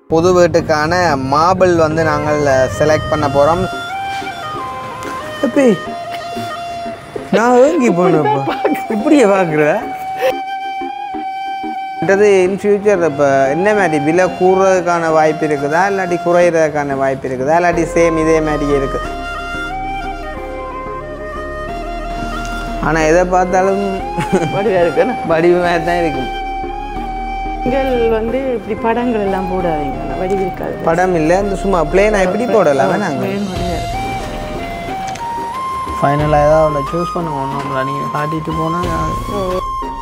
புது வீட்டுக்கான மார்பிள் வந்து நாங்கள் செலக்ட் பண்ண போகிறோம் எப்பி நான் ஏங்கி போனப்பா இப்படியே பார்க்குற மற்றது இன் ஃபியூச்சர் இப்போ என்ன மாதிரி விலை கூடுறதுக்கான வாய்ப்பு இருக்குதா இல்லாட்டி குறையிறதுக்கான வாய்ப்பு இருக்குதா இல்லாட்டி சேம் இதே மாதிரியே இருக்குது ஆனால் எதை பார்த்தாலும் வடிவா இருக்குன்னு வடிவு மாதிரி தான் இருக்கும் நீங்கள் வந்து இப்படி படங்கள் எல்லாம் போடாதீங்க வடிவு இருக்காது படம் இல்லை இந்த சும்மா பிளேனா எப்படி போடலாம் நாங்கள் plain வடிவா இருக்கு. ஃபைனலாக ஏதாவது ஒன்று சூஸ் பண்ணுங்க ஒன்றும் நீங்கள் காட்டிட்டு போனால்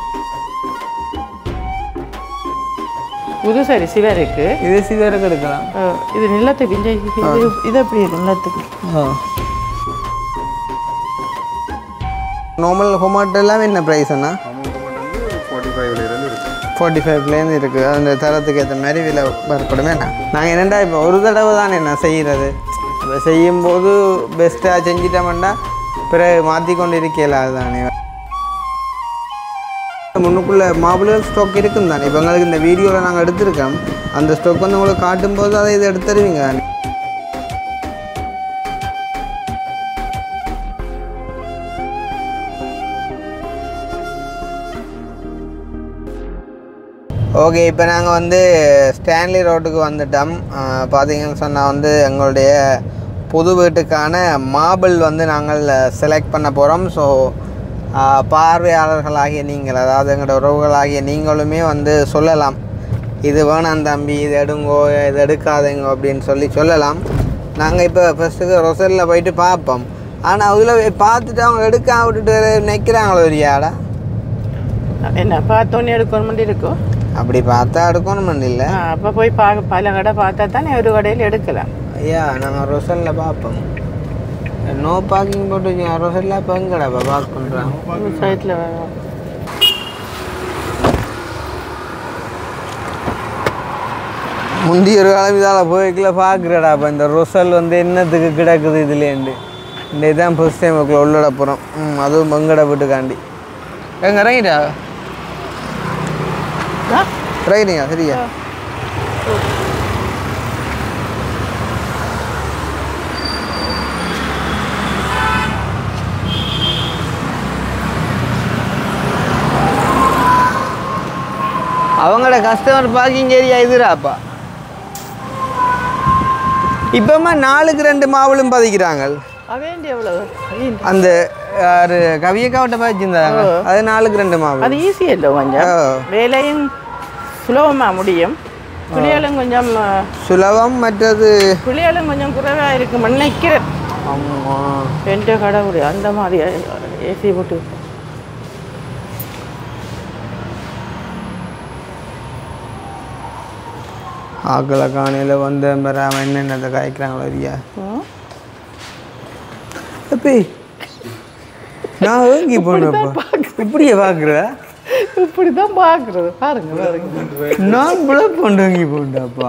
புது சரி சிவருக்கு இது சிவருக்கு எடுக்கலாம் அஹ், இது நிலத்துக்கு இந்த இது இது எப்படி இருக்கு நிலத்துக்கு நார்மல் ஹொமாட்டோ எல்லாம் என்ன ப்ரைஸ்ண்ணா ஃபார்ட்டி ஃபைவ்லேருந்து இருக்கு ஃபார்ட்டி ஃபைவ்லேருந்து இருக்குது அந்த தரத்துக்கு ஏற்ற மாதிரி விலை வரப்படுமே நாங்கள் என்னடா இப்போ ஒரு தடவை தானே நான் செய்கிறது இப்போ செய்யும்போது பெஸ்ட்டாக செஞ்சிட்டோம்னா பிறகு மாற்றி கொண்டு இருக்கல அதுதானே முன்னுக்குள்ளே மாபிளர் ஸ்டாக் இருக்கும் தானே இப்போ எங்களுக்கு இந்த வீடியோவில் நாங்கள் எடுத்திருக்கோம் அந்த ஸ்டாக் வந்து உங்களுக்கு காட்டும்போது அதை இது எடுத்துருவீங்க தானே ஓகே இப்போ நாங்கள் வந்து ஸ்டான்லி ரோட்டுக்கு வந்துட்டோம் ஆஹ் பார்த்தீங்கன்னு சொன்னால் வந்து எங்களுடைய புது வீட்டுக்கான மார்பிள் வந்து நாங்கள் செலக்ட் பண்ண போகிறோம் ஸோ பார்வையாளர்களாகிய நீங்கள் அதாவது எங்களோட உறவுகளாகிய நீங்களுமே வந்து சொல்லலாம் இது வேணாம் தம்பி இது எடுங்கோ இது எடுக்காதீங்க அப்படின்னு சொல்லி சொல்லலாம் நாங்கள் இப்போ ஃபஸ்ட்டுக்கு ரொசலில் போயிட்டு பார்ப்போம் ஆனால் அதில் பார்த்துட்டு அவங்க எடுக்க விட்டுட்டு நிற்கிறாங்களோ ஒரு யாடா என்ன பார்த்தோன்னே எடுக்கணும் இருக்கும் அப்படி பார்த்தா எடுக்கணும் இல்லை ஆ, அப்ப போய் பார்க்க பல கடை பார்த்தா தானே ஒரு கடையில் எடுக்கலாம் ஐயா நாங்கள் ரொசலில் பார்ப்போம் நோ பார்க்கிங் போட்டு வச்சுக்கோங்க ரொசலில் இப்போ எங்கடா இப்போ பார்க் பண்ணுறோம் சைட்டில் முந்தி ஒரு காலம் இதால் போய்க்குள்ள பார்க்குறடா இப்போ இந்த ரொசல் வந்து என்னத்துக்கு கிடக்குது இதுலேண்டு இந்த இதான் ஃபர்ஸ்ட் டைம் அதுக்குள்ள உள்ளட போகிறோம் ம் அதுவும் பங்கட வீட்டுக்காண்டி எங்க இறங்கிட்டா இறங்கிட்டீங்க சரியா அவங்களோட கஸ்டமர் பார்க்கிங் ஏரியா இதுடாப்பா இப்போமா நாலுக்கு ரெண்டு மாவுளும் பதிக்கிறாங்க அவேண்டி எவ்வளவு அவேண்டி. அந்த யாரு கவியக்காவட்ட பதிச்சிருந்தாங்க அது நாலுக்கு ரெண்டு மாவு அது ஈஸி இல்லை கொஞ்சம் ஓ. வேலையும் சுலபமாக முடியும் புளியாலும் கொஞ்சம் ஆ, சுலபம் மற்றது புளியாலும் கொஞ்சம் குறைவாக இருக்கும் நினைக்கிறேன் ஆமா எந்த கடவுள் அந்த மாதிரி ஏசி போட்டு ஆக்களை காணையில் வந்து பெறாம என்னென்னதை காய்க்கிறாங்களோ ஐயா ம். எப்பி நான் ஏங்கி போனப்பா இப்படியே பார்க்குற இப்படி தான் பார்க்குறது பாருங்க பாருங்க நான் பிளப் கொண்டு வாங்கி போண்டாப்பா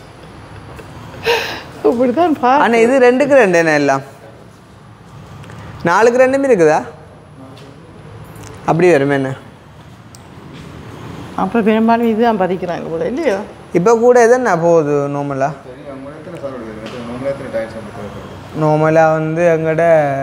இப்படி தான் பா ஆனால் இது ரெண்டுக்கு ரெண்டு என்ன எல்லாம் நாலுக்கு ரெண்டுமே இருக்குதா அப்படி வருமே என்ன அப்போ பெரும்பாலும் இதுதான் பதிக்கிறாங்க போல இல்லையோ இப்போ கூட எதுன்னா போகுது நார்மலாக சரி அவங்க எத்தனை சார் எடுக்குது நம்மள எத்தனை டயர்ஸ் வந்து தேவைப்படுது நார்மலாக வந்து எங்கட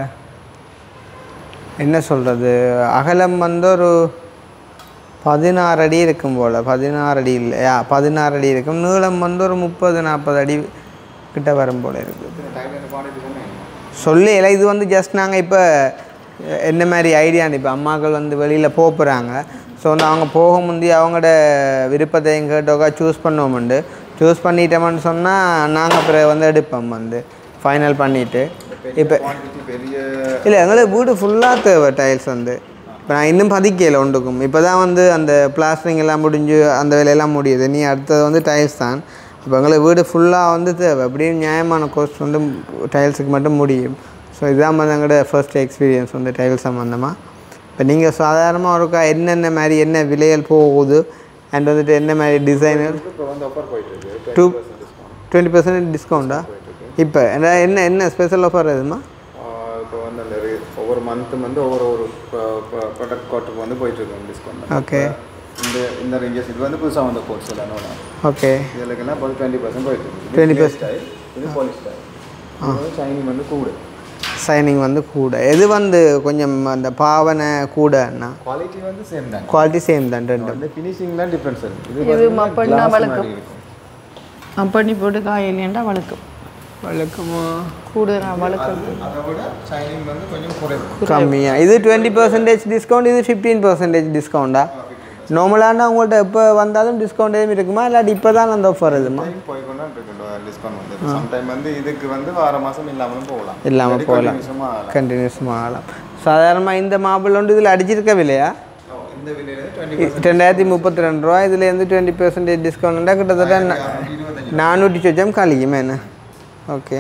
என்ன சொல்கிறது அகலம் வந்து ஒரு பதினாறு அடி இருக்கும் போல் பதினாறு அடி இல்லையா பதினாறு அடி இருக்கும் நீளம் வந்து ஒரு முப்பது நாற்பது அடி கிட்ட வரும் போல் இருக்குது டைம்ல இந்த குவான்டிட்டி சொன்னேன் சொல்லல இது வந்து ஜஸ்ட் நாங்கள் இப்போ என்ன மாதிரி ஐடியான்னு இப்போ அம்மாக்கள் வந்து வெளியில் போகிறாங்க ஸோ வந்து அவங்க போக முந்தி அவங்களோட விருப்பத்தையும் கேட்டோக்கா சூஸ் பண்ணுவோம்ண்டு சூஸ் பண்ணிட்டோம்னு சொன்னால் நாங்கள் அப்புறம் வந்து எடுப்போம் வந்து ஃபைனல் பண்ணிவிட்டு இப்போ குவான்டிட்டி பெரிய இல்லை எங்களுக்கு வீடு ஃபுல்லாக தேவை டைல்ஸ் வந்து இப்போ நான் இன்னும் பதிக்கல ஒன்றுக்கும் இப்போ தான் வந்து அந்த பிளாஸ்டரிங் எல்லாம் முடிஞ்சு அந்த வேலையெல்லாம் முடியுது நீ அடுத்தது வந்து டைல்ஸ் தான் அப்போ எங்களுக்கு வீடு ஃபுல்லாக வந்து தேவை அப்படியும் நியாயமான கோஸ்ட் வந்து டைல்ஸுக்கு மட்டும் முடியும் ஸோ இதுதான் வந்து எங்களோட ஃபர்ஸ்ட் எக்ஸ்பீரியன்ஸ் வந்து டைல்ஸ் சம்மந்தமாக இப்போ நீங்கள் சாதாரணமாக ஒருக்கா என்னென்ன மாதிரி என்ன விலைகள் போகுது அண்ட் வந்துட்டு என்ன மாதிரி டிசைனர் இப்போ வந்து ஆஃபர் போயிட்டு இருக்கு டூ டுவெண்ட்டி பர்சன்ட் டிஸ்கவுண்ட்டா இப்போ என்ன என்ன என்ன ஸ்பெஷல் ஆஃபர் எதுமா இப்போ வந்து அந்த re- ஒவ்வொரு மந்த்தும் வந்து ஒவ்வொரு ஒரு ப்ராடக்ட் கோட்டுக்கு வந்து போயிட்டு இருக்கு டிஸ்கவுண்ட் ஓகே இந்த இந்த ரேஞ்சஸ் இது வந்து புதுசாக வந்த கோட்ஸ் எல்லாம் ஓகே இதுலக்கெல்லாம் இப்போ டுவெண்ட்டி பர்சன்ட் போயிட்டு இருக்கு 20% ஸ்டைல் இது பாலிஷ் ஸ்டைல் இது வந்து ஷைனிங் வந்து கூட சைனிங் வந்து கூட எது வந்து கொஞ்சம் அந்த பாவனை கூடன்னா குவாலிட்டி வந்து சேம் தான் குவாலிட்டி சேம் தான் ரெண்டும் வந்து ஃபினிஷிங் தான் டிஃப்ரென்ஸ் இருக்கு இது இது பார்த்தீங்கன்னா மப்பன்னா glass வழக்கம். மாதிரி இருக்கும் அப்படி போட்டு காய இல்லையாண்டா வழுக்கும் வழக்கமா கூடுதல் வழுக்கம் அதை விட ஷைனிங் வந்து கொஞ்சம் குறைவு கம்மியா இது டுவெண்ட்டி பர்சன்டேஜ் டிஸ்கவுண்ட் இது ஃபிஃப்டீன் பர்சன்டேஜ் டிஸ்கவுண்டா நார்மலான உங்கள்கிட்ட எப்போ வந்தாலும் டிஸ்கவுண்ட் எதுவும் இருக்குமா இல்லாட்டி இப்போ தான் அந்த ஆஃபர் இதுமா டைம் போய்க்கொண்டா இருக்கு டிஸ்கவுண்ட் வந்து சம்டைம் வந்து இதுக்கு வந்து வார மாதம் இல்லாமலும் போகலாம் இல்லாமல் இல்லாட்டி போகலாம் continuous-ஆ ஆகலாம். கண்டினியூஸும் ஆகலாம் சாதாரணமாக இந்த மாப்பிள்ளை வந்து இதில் அடிச்சிருக்க விலையா ஓ, இந்த விலையில டுவெண்ட்டி ரெண்டாயிரத்தி முப்பத்தி ரெண்டு ரூபா இதுலேருந்து டுவெண்ட்டி பர்சன்டேஜ் டிஸ்கவுண்ட்டாக கிட்டத்தட்ட நா- இருபத்தஞ்சு நானூற்றி சொச்சம் கழிக்குமே என்ன ஓகே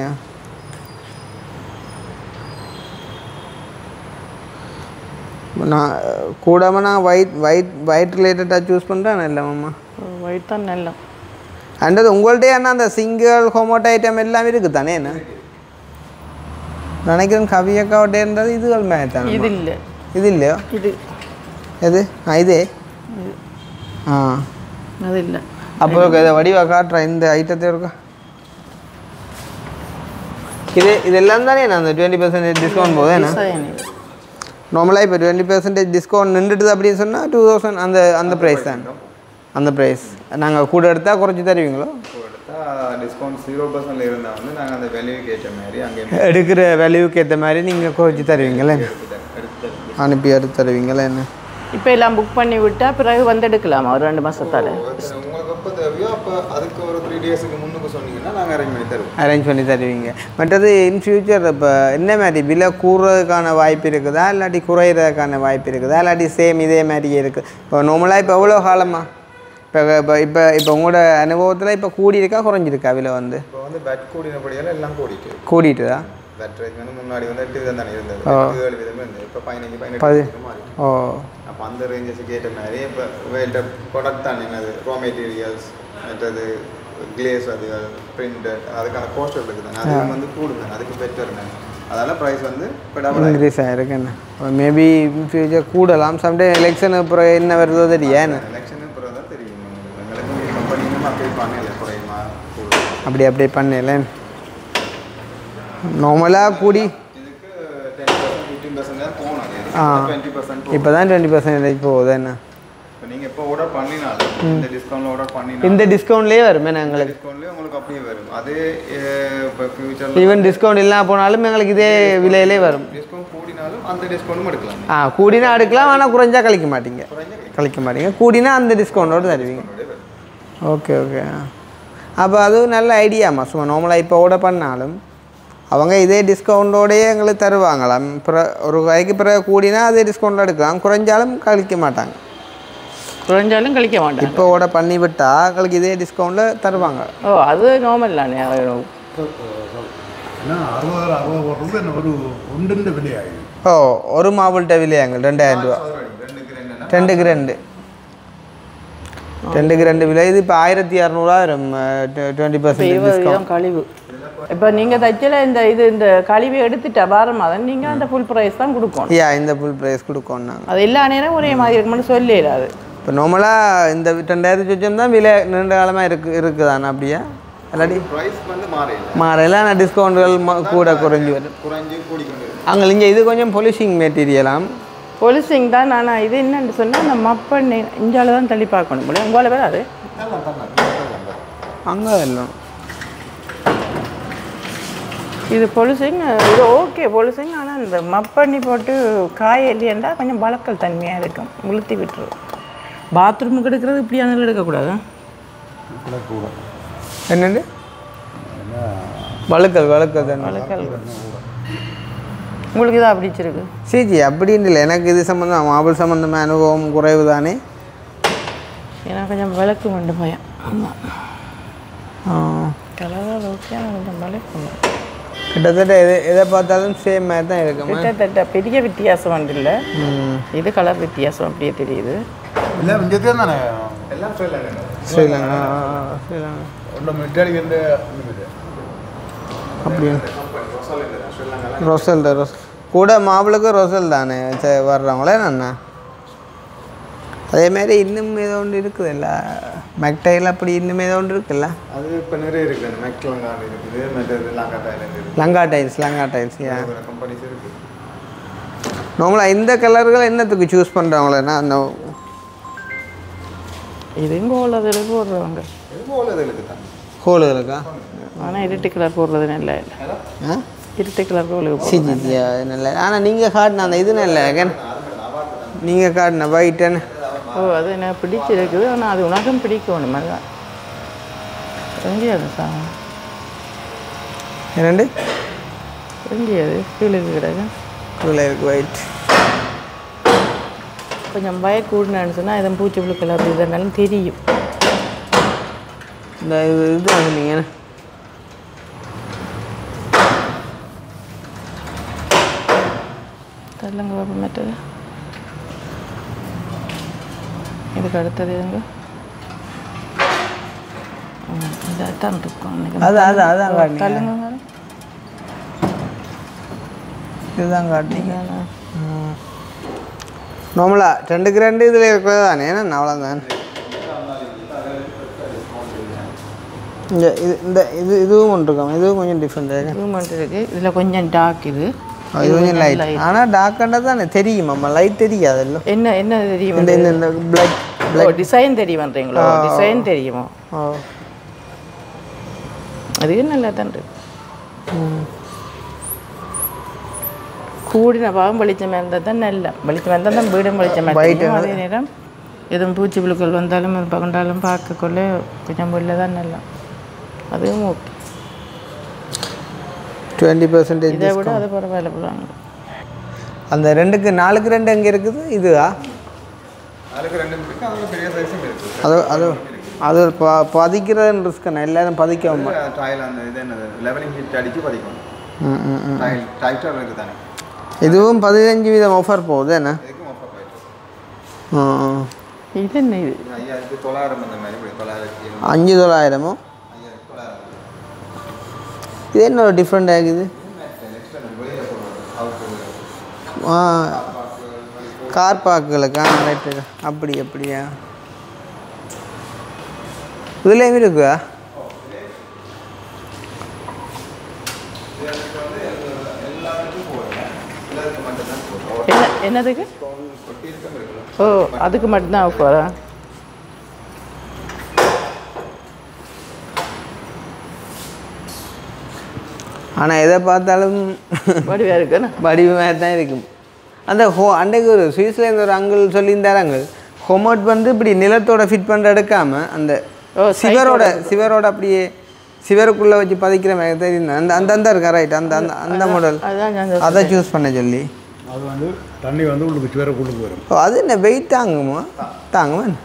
நான் கூடாமல் நான் ஒயிட் ஒயிட் ஒயிட் ரிலேட்டடாக சூஸ் பண்ணுறேன் இல்லை மாமா ஒயிட் தான் நல்லா அண்டது உங்கள்கிட்டயே அண்ணா அந்த சிங்கிள் ஹோமோட் ஐட்டம் எல்லாம் இருக்குது தானே என்ன நினைக்கிறேன் கவியக்காவோட்டே இருந்தது இதுகள் மாதிரி தானே இது இல்லை இது இல்லையோ இது எது ஆ இதே ஆ அது இல்லை அப்போ இதை வடிவா காட்டுறேன் இந்த ஐட்டத்தை இருக்கா இது இதெல்லாம் தானே நான் அந்த டுவெண்ட்டி பர்சன்டேஜ் டிஸ்கவுண்ட் போதும் என்ன டிசைன் இது நார்மலாக இப்போ டுவெண்ட்டி பர்சன்டேஜ் டிஸ்கவுண்ட் நின்றுட்டுது அப்படின்னு சொன்னால் டூ தௌசண்ட் அந்த அந்த ப்ரைஸ் தான் அந்த ப்ரைஸ் நாங்கள் கூட எடுத்தால் குறைச்சி தருவீங்களோ எடுத்தா டிஸ்கவுண்ட் ஜீரோ பர்சன்ட்ல இருந்தால் வந்து நாங்கள் அந்த வேல்யூக்கு ஏற்ற மாதிரி அங்கே எடுக்கிற வேல்யூக்கு ஏற்ற மாதிரி நீங்கள் குறைச்சி தருவீங்களே எடுத்து எடுத்து அனுப்பி எடுத்து தருவீங்களா என்ன இப்போ எல்லாம் புக் பண்ணி விட்டா பிறகு வந்து எடுக்கலாமா ஒரு ரெண்டு மாசத்தால உங்களுக்கு எப்போ தேவையோ அப்போ அதுக்கு ஒரு த்ரீ டேஸுக்கு முன்னுக்கு சொன்னீங்கன்னா நாங்கள் அரேஞ்ச் பண்ணி தருவோம் அரேஞ்ச் பண்ணி தருவீங்க மற்றது இன் ஃபியூச்சர் இப்போ என்ன மாதிரி விலை கூடுறதுக்கான வாய்ப்பு இருக்குதா இல்லாட்டி குறையிறதுக்கான வாய்ப்பு இருக்குதா இல்லாட்டி சேம் இதே மாதிரியே இருக்குது இப்போ நார்மலாக இப்போ எவ்வளோ காலமா இப்போ இப்போ இப்போ இப்போ உங்களோட அனுபவத்தில் இப்போ கூடியிருக்கா குறைஞ்சிருக்கா விலை வந்து இப்போ வந்து பேட் கூடினபடியால் எல்லாம் கூடிட்டு கூடிட்டுதா பேட் ரேட் வந்து முன்னாடி வந்து எட்டு விதம் தானே இருந்தது ஆ. எட்டு ஏழு விதமே இருந்தது இப்போ பதினஞ்சு பதி பதினெட்டு மாறி ஓ அப்போ அந்த ரேஞ்சஸுக்கு ஏற்ற மாதிரி இப்போ வேல்ட ப்ராடக்ட் தான் என்னது ரா மெட்டீரியல்ஸ் மற்றது கிளேஸ் அது பிரிண்டட் அதுக்கான கோஸ்ட் இருக்குது தானே அது வந்து கூடுங்க அதுக்கு பெட்டர் அதனால ப்ரைஸ் வந்து இப்போ டபுள் இன்க்ரீஸ் ஆகிருக்கு என்ன மேபி இன் ஃபியூச்சர் கூடலாம் சம்டைம் எலெக்ஷன் அப்புறம் என்ன வருதோ தெரியாது எலெக்ஷனு பிறகு தான் தெரியும் உங்களுக்கு எங்களுக்கு கம்பெனியும் அப்படி பண்ணல குறையுமா கூடும் அப்படி அப்படியே பண்ணல நார்மலாக கூடி இதுக்கு டென் பர்சன்ட் ஃபிஃப்டீன் பர்சன்ட் தான் போகணும் ஆ. டுவெண்ட்டி பர்சன்ட் இப்போ தான் டுவெண்ட்டி பர்சன்டேஜ் போகுது என்ன இப்போ நீங்கள் இப்போ ஆர்டர் பண்ணினாலும் இந்த டிஸ்கவுண்ட்ல ஆர்டர் பண்ணினாலும் இந்த டிஸ்கவுண்ட்லேயே வருமே எங்களுக்கு டிஸ்கவுண்ட்லேயே உங்களுக்கு அப்படியே வரும் அதே அஹ், இப்போ ஃபியூச்சரில் ஈவன் டிஸ்கவுண்ட் இல்லாமல் போனாலும் எங்களுக்கு இதே விலையிலே வரும் டிஸ்கவுண்ட் கூடினாலும் அந்த டிஸ்கவுண்ட்டும் எடுக்கலாம் ஆ கூடினா எடுக்கலாம் ஆனால் குறைஞ்சா கழிக்க மாட்டீங்க கழிக்க மாட்டீங்க கூடினா அந்த டிஸ்கவுண்டோடு தருவீங்க ஓகே ஓகே அப்போ அதுவும் நல்ல ஐடியாம்மா சும்மா நார்மலாக இப்போ ஆர்டர் பண்ணாலும் அவங்க இதே டிஸ்கவுண்டோடயே எங்களுக்கு தருவாங்களாம் பிற ஒரு வகைக்கு பிறகு கூடினா அதே டிஸ்கவுண்டில் எடுக்கலாம் குறைஞ்சாலும் கழிக்க மாட்டாங்க குறைஞ்சாலும் கழிக்க மாட்டாங்க இப்போ ஆர்டர் பண்ணி விட்டால் எங்களுக்கு இதே டிஸ்கவுண்டில் தருவாங்க ஓ அது நார்மல் தானே அது ஏன்னா அறுபது அறுபது போடுறது என்ன ஒரு ஒன்றுன்ற விலையாகி ஓ ஒரு மாவுள்கிட்ட விலையாங்க ரெண்டாயிரம் ரூபா ரெண்டுக்கு ரெண்டுன்னா ரெண்டுக்கு ரெண்டு ரெண்டுக்கு ரெண்டு விலை இது இப்போ ஆயிரத்தி இரநூறுவா வரும் டுவெண்ட்டி இப்போ பர்சன்டேஜ் இருபது டிஸ்கவுண்ட் வீதம் கழிவு இப்போ நீங்கள் தைச்சல இந்த இது இந்த கழிவு எடுத்துட்டா பாரம் அதை நீங்கள் அந்த ஃபுல் ப்ரைஸ் தான் கொடுக்கணும் யா இந்த ஃபுல் ப்ரைஸ் கொடுக்கோம் நாங்கள் அது எல்லா நேரம் ஒரே மாதிரி இருக்கும்னு சொல்லிடாது இப்போ நார்மலாக இந்த ரெண்டாயிரத்தி சொச்சம் தான் விலை நீண்ட காலமாக இருக்கு இருக்குதானே அப்படியா இல்லாட்டி ப்ரைஸ் வந்து மாறையில மாறல ஆனால் டிஸ்கவுண்ட்கள் கூட குறைஞ்சி வரும் குறைஞ்சி கூடிக்கொண்டு வரும். அங்கே இங்கே இது கொஞ்சம் பொலிஷிங் மெட்டீரியலாம் பொலிசிங் தான் ஆனால் இது என்னன்னு சொன்னால் அந்த மப்பண்ணி இஞ்சால தான் தள்ளி பார்க்கணும் போல உங்களால் வராது அங்கே எல்லாம் இது பொலிசிங் இது ஓகே பொலிசிங் ஆனால் இந்த மப்பண்ணி போட்டு காய இல்லையண்டா கொஞ்சம் வழக்கல் தன்மையாக இருக்கும் உளுத்தி விட்டுரும் பாத்ரூமுக்கு எடுக்கிறது இப்படியான எடுக்கக்கூடாது என்னது வழுக்கல் வழுக்கல் தானே வழக்கல் உங்களுக்கு இதாக பிடிச்சிருக்கு சிஜி அப்படின்னு இல்லை எனக்கு இது சம்மந்தம் மாபிள் சம்மந்தமாக அனுபவம் குறைவு தானே ஏன்னா கொஞ்சம் விளக்கு வேண்டும் பயம் ஆமாம் ஆ. கலர் ஓகே ஆனால் கொஞ்சம் விளக்கு கிட்டத்தட்ட எது எதை பார்த்தாலும் சேம் மாதிரி தான் இருக்குமா கிட்டத்தட்ட பெரிய வித்தியாசம் வந்து இல்லை ம் இது கலர் வித்தியாசம் அப்படியே தெரியுது இல்லை விஜயத்தையும் தானே எல்லாம் சொல்லலைங்க ஸ்ரீலங்கா ஆ, ஸ்ரீலங்கா ஒன்றும் மெட்டாலிக்கு அப்படியா ரொசல் ரொஸ் கூட மாப்பிளுக்கு ரொசல் தானே சரி வர்றவங்களே நான் அதே மாதிரி இன்னும் ஏதோ ஒன்று இருக்குதுல்ல மெக்டைல் அப்படி இன்னும் ஏதோ ஒன்று இருக்குல்ல அது இப்போ நிறைய இருக்குது அந்த மெக்லங்காடு இருக்குது மற்றது லாங்கா டைலண்ட் இருக்குது Lanka tiles Lanka tiles yeah companies இருக்குது நார்மலாக இந்த கலர்கள் என்னத்துக்கு சூஸ் பண்ணுறவங்களேன்னா அந்த இதுங்க உள்ளதில் போடுறவங்க இது போலதுகளுக்கு தான் ஹோலுகளுக்கா ஆனால் இருட்டு கலர் போடுறது நல்ல இல்லை ஆ இருட்டு கலர் கோலுக்கு சி ஜி ஜி நல்ல ஆனால் நீங்கள் காட்டின அந்த இது நல்ல கன் நீங்கள் காட்டின ஒயிட்டன் ஓ அது எனக்கு பிடிச்சிருக்குது ஆனால் அது உனக்கும் பிடிக்கணும் அதுதான் எங்கே அது சாங் ரெண்டு எங்கே அது கீழே கிடக்கு இதில் இருக்கு ஒயிட் கொஞ்சம் பய கூடுனான்னு சொன்னால் இதன் பூச்சி புழுக்கள் அப்படி இதனாலும் தெரியும் இந்த இது இது வாங்குனீங்க தள்ளுங்க பாப்பா மற்றது இதுக்கு அடுத்தது எதுங்க ம், இதாத்தான் இருக்கும் நினைக்கிறேன். அது அது அதான் காட்டினீங்க தள்ளுங்க மேடம். இதுதான் காட்டினீங்க நார்மலாக ரெண்டுக்கு ரெண்டு இதில் இருக்கிறது தானே ஏன்னா அவ்வளோதான் இந்த இது இந்த இது இதுவும் ஒன்று இருக்கும் இதுவும் கொஞ்சம் டிஃப்ரெண்ட் இது மட்டும் இருக்கு இதில் கொஞ்சம் டார்க் இது இது கொஞ்சம் லைட் ஆனால் டார்க்காண்டது தானே தெரியும் அம்மா லைட் தெரியாதுல்ல என்ன என்ன தெரியும் இந்த இந்த இந்த பிளாக் ஓ டிசைன் தெரியுமன்றீங்களோ டிசைன் தெரியுமோ ஓ அது நல்லா தான் இருக்கு கூடின பாவம் வெளிச்சமாக இருந்தால் தான் நல்ல வெளிச்சமாக இருந்தால் தான் வீடும் வெளிச்சமாக தெரியும் அதே நேரம் எதுவும் பூச்சி புழுக்கள் வந்தாலும் அது பகண்டாலும் பார்க்கக்குள்ள கொஞ்சம் வெளில தான் நல்லா அதுவும் ஓகே டுவெண்ட்டி பர்சன்டேஜ் இதை விட அது பரவாயில்ல போடுவாங்க அந்த ரெண்டுக்கு நாலுக்கு ரெண்டு எங்கே இருக்குது இதுவா அதுக்கு ரெண்டு இருக்குது அதில் பெரிய சைஸும் இருக்குது அது அது அது ப பதிக்கிறதுன்னு ரிஸ்க்கு எல்லாரும் பதிக்கவும் டைல் அந்த இது என்னது லெவலிங் ஹீட் அடித்து பதிக்கணும் ம் ம் ம் டைல் டைட்டாக இருக்குது தானே இதுவும் பதினஞ்சு வீதம் ஆஃபர் போகுது என்ன இதுக்கும் ஆஃபர் போயிட்டு ஆ, ஆ. இது என்ன இது ஐயாயிரத்தி தொள்ளாயிரம் அந்த மாதிரி இப்படி தொள்ளாயிரத்தி அஞ்சு தொள்ளாயிரமோ ஐயாயிரத்தி தொள்ளாயிரம் இது என்ன ஒரு டிஃப்ரெண்ட் ஆகுது வெளியில் போடுறது அவுட் ஆ கார் பார்க்குகளுக்கா ரைட்டு அப்படி அப்படியா இதுலேயும் இருக்குதா என்ன என்னதுக்கு ஓ அதுக்கு மட்டும்தான் ஆஃபரா ஆனால் எதை பார்த்தாலும் வடிவாக இருக்குண்ணா வடிவமாக தான் இருக்கும் அந்த ஹோ அன்றைக்கு ஒரு சுவிஸ்லேருந்து ஒரு அங்கிள் சொல்லியிருந்தார் அங்கிள் ஹோமோட் வந்து இப்படி நிலத்தோட ஃபிட் பண்ணுற எடுக்காமல் அந்த ஓ, சிவரோட சிவரோட அப்படியே சிவருக்குள்ளே வச்சு பதிக்கிற மாதிரி தெரியும் அந்த அந்த அந்த இருக்கா ரைட் அந்த அந்த அந்த மாடல் அதான் நான் அதை சூஸ் பண்ண சொல்லி அது வந்து தண்ணி வந்து உள்ளுக்கு சுவரக்குள்ளுக்கு வரும் ஓ அது என்ன வெயிட் தாங்குமா தாங்குமா என்ன?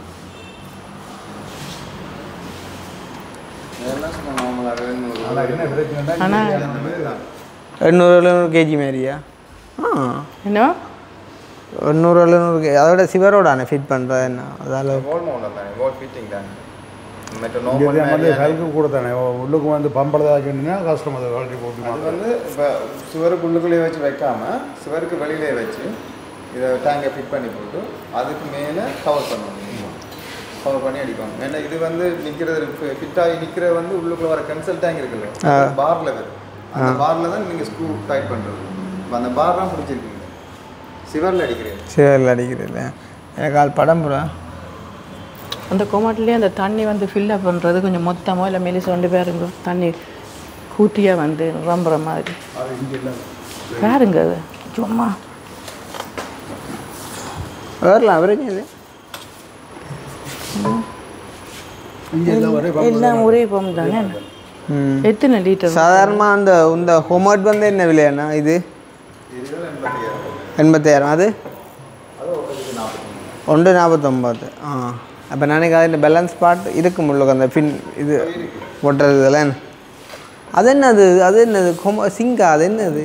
அதெல்லாம் சும்மா நார்மலாக நூறு ஆனால் என்ன பிரச்சனைனா ஆனால் அந்த மாதிரி தான் எண்ணூறு எழுநூறு கேஜி மாதிரியா ஆ என்ன எண்ணூறு எழுநூறு கே அதோட சிவரோட ஃபிட் பண்ணுறது என்ன அதால் வால் மவுண்ட் தானே வால் ஃபிட்டிங் தானே மற்ற இங்கே நார்மல் வந்து ஹெல்க்கு கூட தானே உள்ளுக்கு வந்து பம்பளதாச்சுன்னா கஷ்டம் அதை கழட்டி போட்டு அது மாட்டோம் வந்து இப்போ சுவருக்குள்ளுக்குள்ளேயே வச்சு வைக்காம சுவருக்கு வெளியிலே வச்சு இதை டேங்கை ஃபிட் பண்ணி போட்டு அதுக்கு மேலே கவர் பண்ணணும் கவர் பண்ணி அடிப்பாங்க ஏன்னா இது வந்து நிற்கிறது ஃபிட் ஆகி நிற்கிறது வந்து உள்ளுக்குள்ள வர கன்சல் டேங்க் இருக்குல்ல பாரில் வரும் அந்த பாரில் தான் நீங்கள் ஸ்க்ரூ டைட் பண்ணுறது அந்த பார் தான் பிடிச்சிருக்கீங்க சிவரில் அடிக்கிறீங்க சிவரில் அடிக்கிறது எனக்கு ஆள் படம் புறா அந்த கொமாட்டிலே அந்த தண்ணி வந்து ஃபில்லப் பண்ணுறது கொஞ்சம் மொத்தமாக இல்லை மெலிசு ரெண்டு பேருங்க தண்ணி கூட்டியாக வந்து ரொம்புற மாதிரி அது இங்கே இல்லை பாருங்க அது சும்மா வரலாம் அவரேஜ் இது இங்கே இல்லை ஒரே எல்லாம் ஒரே பம்பு தானே ம் எத்தனை லிட்டர் சாதாரணமாக அந்த இந்த ஹோமோட் வந்து என்ன விலையாண்ணா இது எண்பத்தாயிரம் அது ஒன்று நாற்பத்தொம்பது ஆ அப்போ நாளைக்கு அதில் பேலன்ஸ் பார்ட் இருக்கும் உள்ளுக்கு அந்த பின் இது ஒட்டுறது இதெல்லாம் அது என்னது அது என்னது ஹோமோ சிங்கா அது என்னது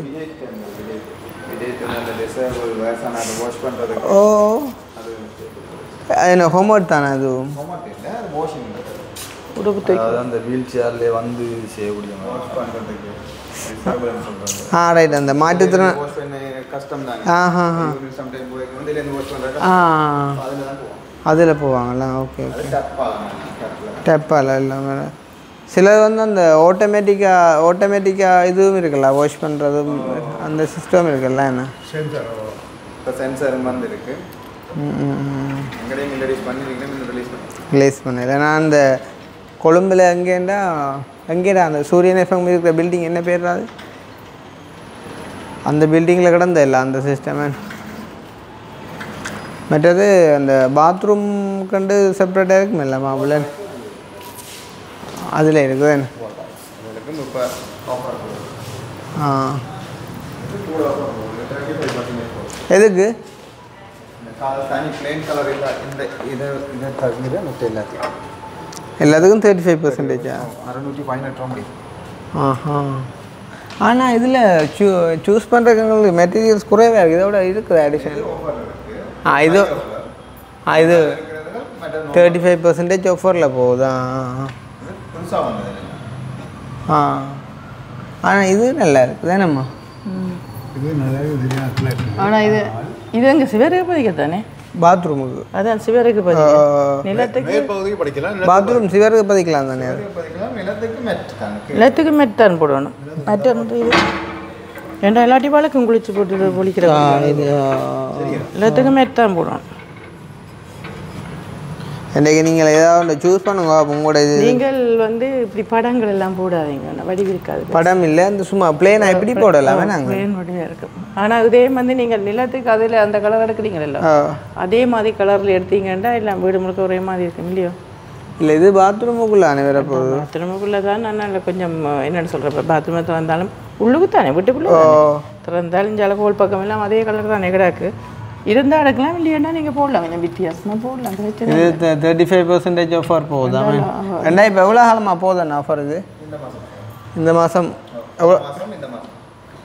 அந்த டிசேபிள் வயசான அதை வாஷ் பண்ணுறதுக்கு ஓ அது என்ன ஹோமோட் தானே அது ஹோம்ஒர்க் இல்லை அது வாஷிங் உடுப்பு தூக்கி அதாவது அந்த வீல் சேர்லேயே வந்து செய்யக்கூடிய மாதிரி. வாஷ் பண்ணுறதுக்கு டிசேபிள்னு சொல்கிறாங்க ஆ ரைட் அந்த மாற்றுத்திறன் வாஷ் பண்ண கஷ்டம் தானே ஆஹா சம்டைம் போய் வந்து இதுலேருந்து வாஷ் பண்ணுறாங்க ஆ அதில் தான் போவோம் அதில் போவாங்களா ஓகே ஓகே டப்பாக டப்பில் டெப்பால் எல்லாமே சிலது வந்து அந்த ஆட்டோமேட்டிக்காக ஆட்டோமேட்டிக்காக இதுவும் இருக்குல்ல வாஷ் பண்ணுறதும் அந்த சிஸ்டம் இருக்குல்ல என்ன சென்சார் இப்போ சென்சாரும் வந்து இருக்கு ம், ம், ம். எங்கடையும் ரிலீஸ் பண்ணிருக்கீங்க இன்னும் ரிலீஸ் பண்ணி ரிலீஸ் பண்ணல நான் அந்த கொழும்பில் எங்கேண்டா எங்கேடா அந்த சூரியன் எஃப்எம் இருக்கிற பில்டிங் என்ன பேர் அது அந்த பில்டிங்கில் கிடந்த இல்லை அந்த சிஸ்டமே மற்றது அந்த பாத்ரூம் கண்டு செப்பரேட்டாக இருக்கும் இல்லை மாப்பிள்ள அதில் இருக்குது என்ன உங்களுக்கு இப்போ ஆஃபர் ஆ எதுக்கு இந்த கலர் தனி பிளேன் கலர் இல்லை இந்த இதை இதை தவிர மற்ற எல்லாத்தையும் எல்லாத்துக்கும் தேர்ட்டி ஃபைவ் பர்சன்டேஜா அறுநூற்றி பதினெட்டு முடியும் ஆஹா ஆனால் இதில் சூ சூஸ் பண்ணுறவங்களுக்கு மெட்டீரியல்ஸ் குறைவாக இருக்குது இதோட இருக்குது அடிஷனல் ஆ இது ஆ இது தேர்ட்டி ஃபைவ் பர்சன்டேஜ் ஆஃபரில் போகுதா புதுசாக வந்தது ஆ ஆனால் இது நல்லா இருக்குது தானேம்மா இது நல்லாவே தெரியாது ஃப்ளாட் ஆனால் இது இது எங்கே சிவருக்கு பதிக்கத்தானே பாத்ரூமுக்கு அதான் சிவருக்கு பதிக்க நிலத்துக்கு மேற்பகுதிக்கு படிக்கலாம் பாத்ரூம் சிவருக்கு பதிக்கலாம் தானே அது பார்த்தீங்கன்னா நிலத்துக்கு மெட் கணக்கு நிலத்துக்கு மெட்டான் போடணும் மெட் வந்து இது ஏன்டா இல்லாட்டி வழக்கம் குளிச்சு போட்டு பொழிக்கிற ஆ, இது நிலத்துக்கு மெட்டான் போடணும் இன்றைக்கி நீங்கள் ஏதாவது ஒன்று சூஸ் பண்ணுங்க அப்போ உங்களோட இது நீங்கள் வந்து இப்படி படங்கள் எல்லாம் போடாதீங்க வடிவு இருக்காது படம் இல்லை அந்த சும்மா பிளேனாக எப்படி போடலாம் வேணாங்க பிளேன் வடிவாக இருக்கும் ஆனால் இதே வந்து நீங்கள் நிலத்துக்கு அதில் அந்த கலர் எடுக்கிறீங்களല്ലോ ஆ அதே மாதிரி கலரில் எடுத்தீங்கன்னா எல்லாம் வீடு முழுக்க ஒரே மாதிரி இருக்கும் இல்லையோ இல்லை இது பாத்ரூமுக்குள்ளே அனைவர போகுது பாத்ரூமுக்குள்ளே தான் நான் நல்ல கொஞ்சம் என்னென்னு சொல்கிறேன் பாத்ரூமை திறந்தாலும் உள்ளுக்கு தானே வீட்டுக்குள்ளே திறந்தாலும் ஜல கோல் பக்கம் எல்லாம் அதே கலர் தானே கிடாக்கு இருந்தால் எடுக்கலாம் இல்லையாண்டா நீங்கள் போடலாம் கொஞ்சம் வித்தியாசமாக போடலாம் பிரச்சனை இது தேர்ட்டி ஃபைவ் பர்சன்டேஜ் ஆஃபர் போகுதா ரெண்டா இப்போ எவ்வளோ காலமாக போகுதுண்ணா ஆஃபர் இது இந்த மாதம் எவ்வளோ மாதம் இந்த மாதம்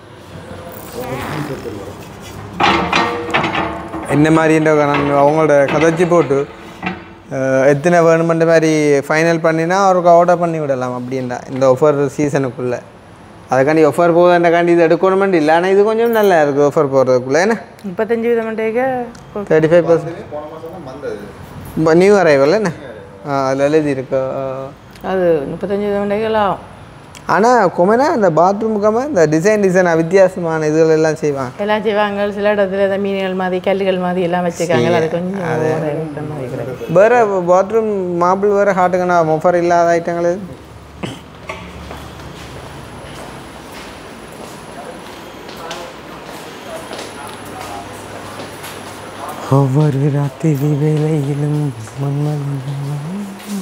என்ன மாதிரின்ற நான் அவங்களோட கதைச்சி போட்டு அஹ், எத்தனை வேணுமென்ற மாதிரி ஃபைனல் பண்ணினா அவருக்கு ஆர்டர் பண்ணி விடலாம் அப்படின்டா இந்த ஆஃபர் சீசனுக்குள்ளே அதுக்காண்டி ஆஃபர் போகுதுன்றக்காண்டி இது எடுக்கணுமெண்டு இல்லை ஆனால் இது கொஞ்சம் நல்லா இருக்குது ஆஃபர் போகிறதுக்குள்ளே என்ன முப்பத்தஞ்சு விதமண்டேக்க தேர்ட்டி ஃபைவ் பர்சன்ட் போன மாதம் தான் வந்தது நியூ அரைவல் என்ன ஆ அதில் எழுதி இருக்கு அது முப்பத்தஞ்சு விதமண்டேக்கெல்லாம் ஆனால் கொமனா இந்த பாத்ரூமுக்காம இந்த டிசைன் டிசைனாக வித்தியாசமான இதுகள் எல்லாம் செய்வாங்க எல்லாம் செய்வாங்க சில இடத்துல இந்த மீன்கள் மாதிரி கல்லுகள் மாதிரி எல்லாம் வச்சுருக்காங்க அது கொஞ்சம் over ஆ இருக்கிற மாதிரி கிடக்கு. வேறு பாத்ரூம் மாப்பிள் வேறு ஹாட்டுக்குண்ணா ஆஃபர் இல்லாத ஐட்டங்கள் எது? ஒவ்வொரு ராத்திரி வேலையிலும் மன்மதன்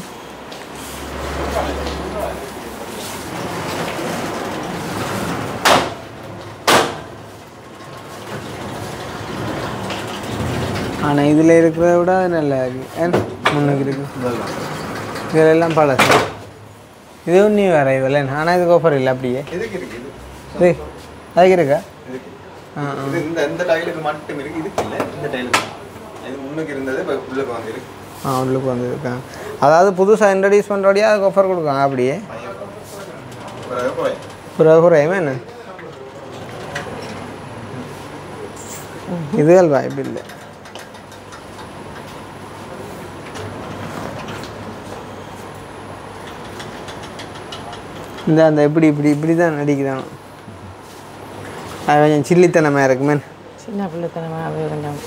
ஆனால் இதில் இருக்கிறத விட அது நல்லா இருக்கு ஏன் முன்னுக்கு இருக்கு இதில் எல்லாம் பழசு இதுவும் நீ வேற இதில் ஆனால் இதுக்கு ஆஃபர் இல்லை அப்படியே இதுக்கு இருக்கு இது இது அதுக்கு இருக்கா இதுக்கு ஆ ஆ. இது இந்த இந்த டைலுக்கு மட்டும் இருக்கு இதுக்கு இல்லை இந்த டைலுக்கு இது முன்னுக்கு இருந்தது இப்போ உள்ளுக்கு வந்துருக்கு ஆ உள்ளுக்கு வந்துருக்காங்க அதாவது புதுசாக இன்ட்ரடியூஸ் பண்ணுறோடையே அதுக்கு ஆஃபர் கொடுக்காங்க அப்படியே பிறகு குறையும் பிறகு குறையுமா என்ன இதுகள் வாய்ப்பு இல்லை இந்த அந்த இப்படி இப்படி இப்படி தான் நடிக்கிறான் அது கொஞ்சம் சில்லித்தனமாக இருக்குமே சின்ன பிள்ளைத்தனமாக அது கொஞ்சம்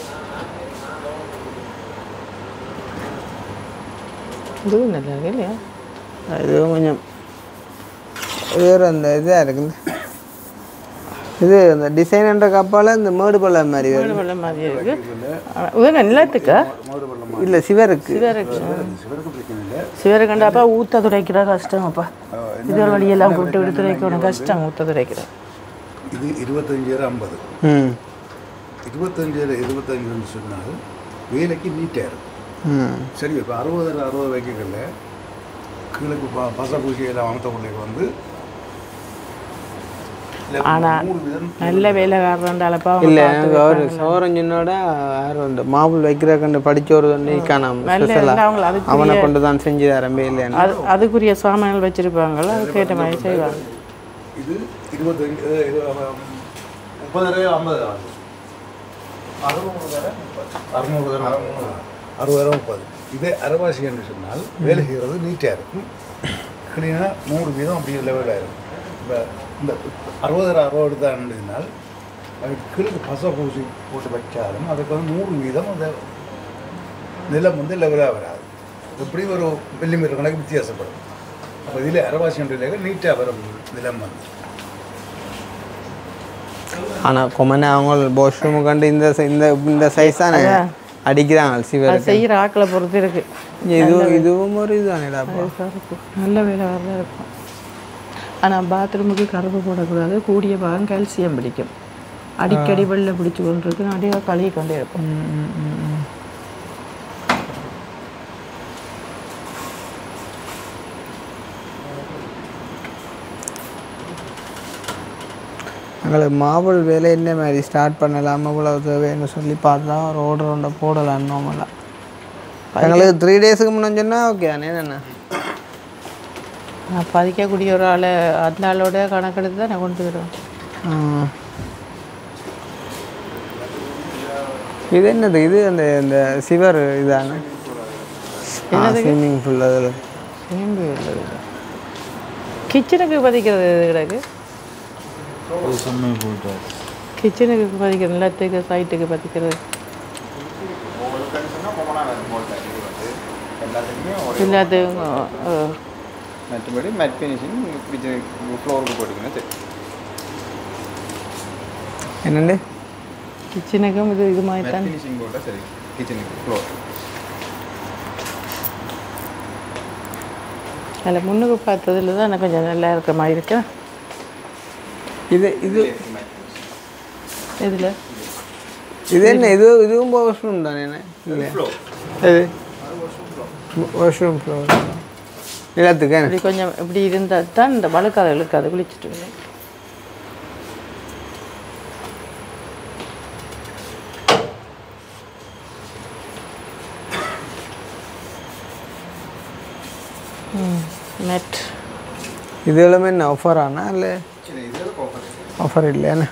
இதுவும் நல்லா இருக்கு இல்லையா இதுவும் கொஞ்சம் வேறு அந்த இதாக இருக்குது இது அந்த டிசைன்ன்ற கப்பால் இந்த மேடு பள்ளம் மாதிரி வருது வெள்ள மாதிரி இருக்கு ஆனா, இதுங்க நிலத்துக்கா இல்லை சிவருக்கு சிவருக்கு சிவருக்கு பிரச்சனை இல்லை சிவரை கண்டாப்பா ஊத்த துடைக்கிற கஷ்டம் அப்பா இது வழியெல்லாம் விட்டு விட்டு துடைக்கணும் கஷ்டம் ஊத்த துடைக்கிற இது இருபத்தஞ்சாயிரம் ஐம்பது ம் இருபத்தஞ்சாயிரம் இருபத்தஞ்சுன்னு சொன்னால் வேலைக்கு நீட்டாக இருக்கும் ம் சரி இப்போ அறுபது அறுபது வைக்கல கீழக்கு ப பச பூசியெல்லாம் அமர்த்தக்குள்ளே வந்து ஆனா நல்ல வேலைக்காரன்டாலப்பா இல்லை எனக்கு அவர் சோரஞ்சனோட யார் வந்து மாவுள் வைக்கிற கண்டு படிச்ச ஒரு வந்து காணாம நல்ல ஸ்பெஷலாக அவங்க அதுக்கு அவனை கொண்டு தான் செஞ்சு தரம்பே இல்லைன்னு அது அதுக்குரிய சாமான்கள் வச்சிருப்பாங்களா அதுக்கேற்ற மாதிரி செய்வாங்க இது இருபத்தஞ்சு அஹ், இரு- அஹ், முப்பது ரூபாய் ஐம்பது ஆகுது அறுநூறு தடவை அறுநூறு தடவை அறுபதாயிரம் முப்பது இதே அரைவாசி என்று சொன்னால் வேலை செய்கிறது நீட்டாக இருக்கும் கிளீனாக நூறு வீதம் அப்படி லெவல் ஆயிரும் இப்போ இந்த அறுபதாயிரம் அறுபது எடுத்தால் அதுக்கு கீழே பசை பூசி போட்டு வச்சாலும் அதுக்கு வந்து நூறு வீதம் அந்த நிலம் வந்து லெவலாக வராது எப்படி ஒரு மில்லிமீட்டர் கணக்கு வித்தியாசப்படும் அப்போ இதில் அரைவாசி ஒன்றில் நீட்டாக வரும் நிலம் வந்து ஆனால் கொமனை அவங்க வாஷ்ரூமு கண்டு இந்த சை- இந்த இந்த சைஸ் தானே அடிக்கிறாங்க அது சிவருக்கு செய்கிற ஆக்களை பொறுத்து இருக்கு இதுவும் இதுவும் ஒரு இதுதானேடாப்பா இருக்கும் நல்ல வேலை வரல இருக்கும் ஆனால் பாத்ரூமுக்கு கருப்பு போடக்கூடாது கூடிய பாகம் கால்சியம் பிடிக்கும் அடிக்கடி வெள்ளை பிடிச்சு கொண்டு இருக்கு நிறைய கழுவி கொண்டே இருக்கும் எங்களுக்கு மாவல் வேலை என்ன மாதிரி ஸ்டார்ட் பண்ணலாம் இவ்வளவு தேவைன்னு சொல்லி பார்த்தா ஒரு ஆர்டர் ஒன்றை போடலாம் நார்மலாக எங்களுக்கு த்ரீ டேஸுக்கு முன்னாடி சொன்னால் ஓகே தானே என்ன நான் பதிக்கக்கூடிய ஒரு ஆளை அந்த ஆளோட கணக்கெடுத்து தான் நான் கொண்டு வருவேன் ஆ. இது என்னது இது அந்த இந்த சிவர் இதானே ஸ்விம்மிங் ஃபுல் அதில் சேம்பு கிச்சனுக்கு பதிக்கிறது எது கிடக்கு செம்மை போட்டு கிச்சனுக்கு பதிக்கிறது நிலத்துக்கு சைட்டுக்கு பதிக்கிறது உங்களுக்கு சொன்னால் கொமனாக போட்டேன் இது வந்து எல்லாத்துக்குமே ஒரு எல்லாத்துக்கும் ஆ, மற்றபடி மேட் ஃபினிஷிங் பிடிச்ச ஃப்ளோருக்கு போட்டுக்கணும் சரி என்னண்டு கிச்சனுக்கும் இது இது மாதிரி மேட் தான் ஃபினிஷிங் போட்டால் சரி கிச்சனுக்கு ஃப்ளோர் அதில் முன்னுக்கு பார்த்ததுல தான் எனக்கு கொஞ்சம் நல்லா இருக்கிற மாதிரி இருக்கு இது இது இதில் இது என்ன இது இதுவும் வாஷ்ரூம் தானே என்ன இல்லை இது வாஷ்ரூம் ஃப்ளோர் நிலத்துக்கு என்ன இப்படி கொஞ்சம் இப்படி இருந்தால் தான் இந்த வழுக்காத இழுக்காது குளிச்சுட்டு வந்தேன் நெட் இது எல்லாமே என்ன ஆஃபர் ஆனா இல்லை ஆஃபர் இல்லையாண்ணே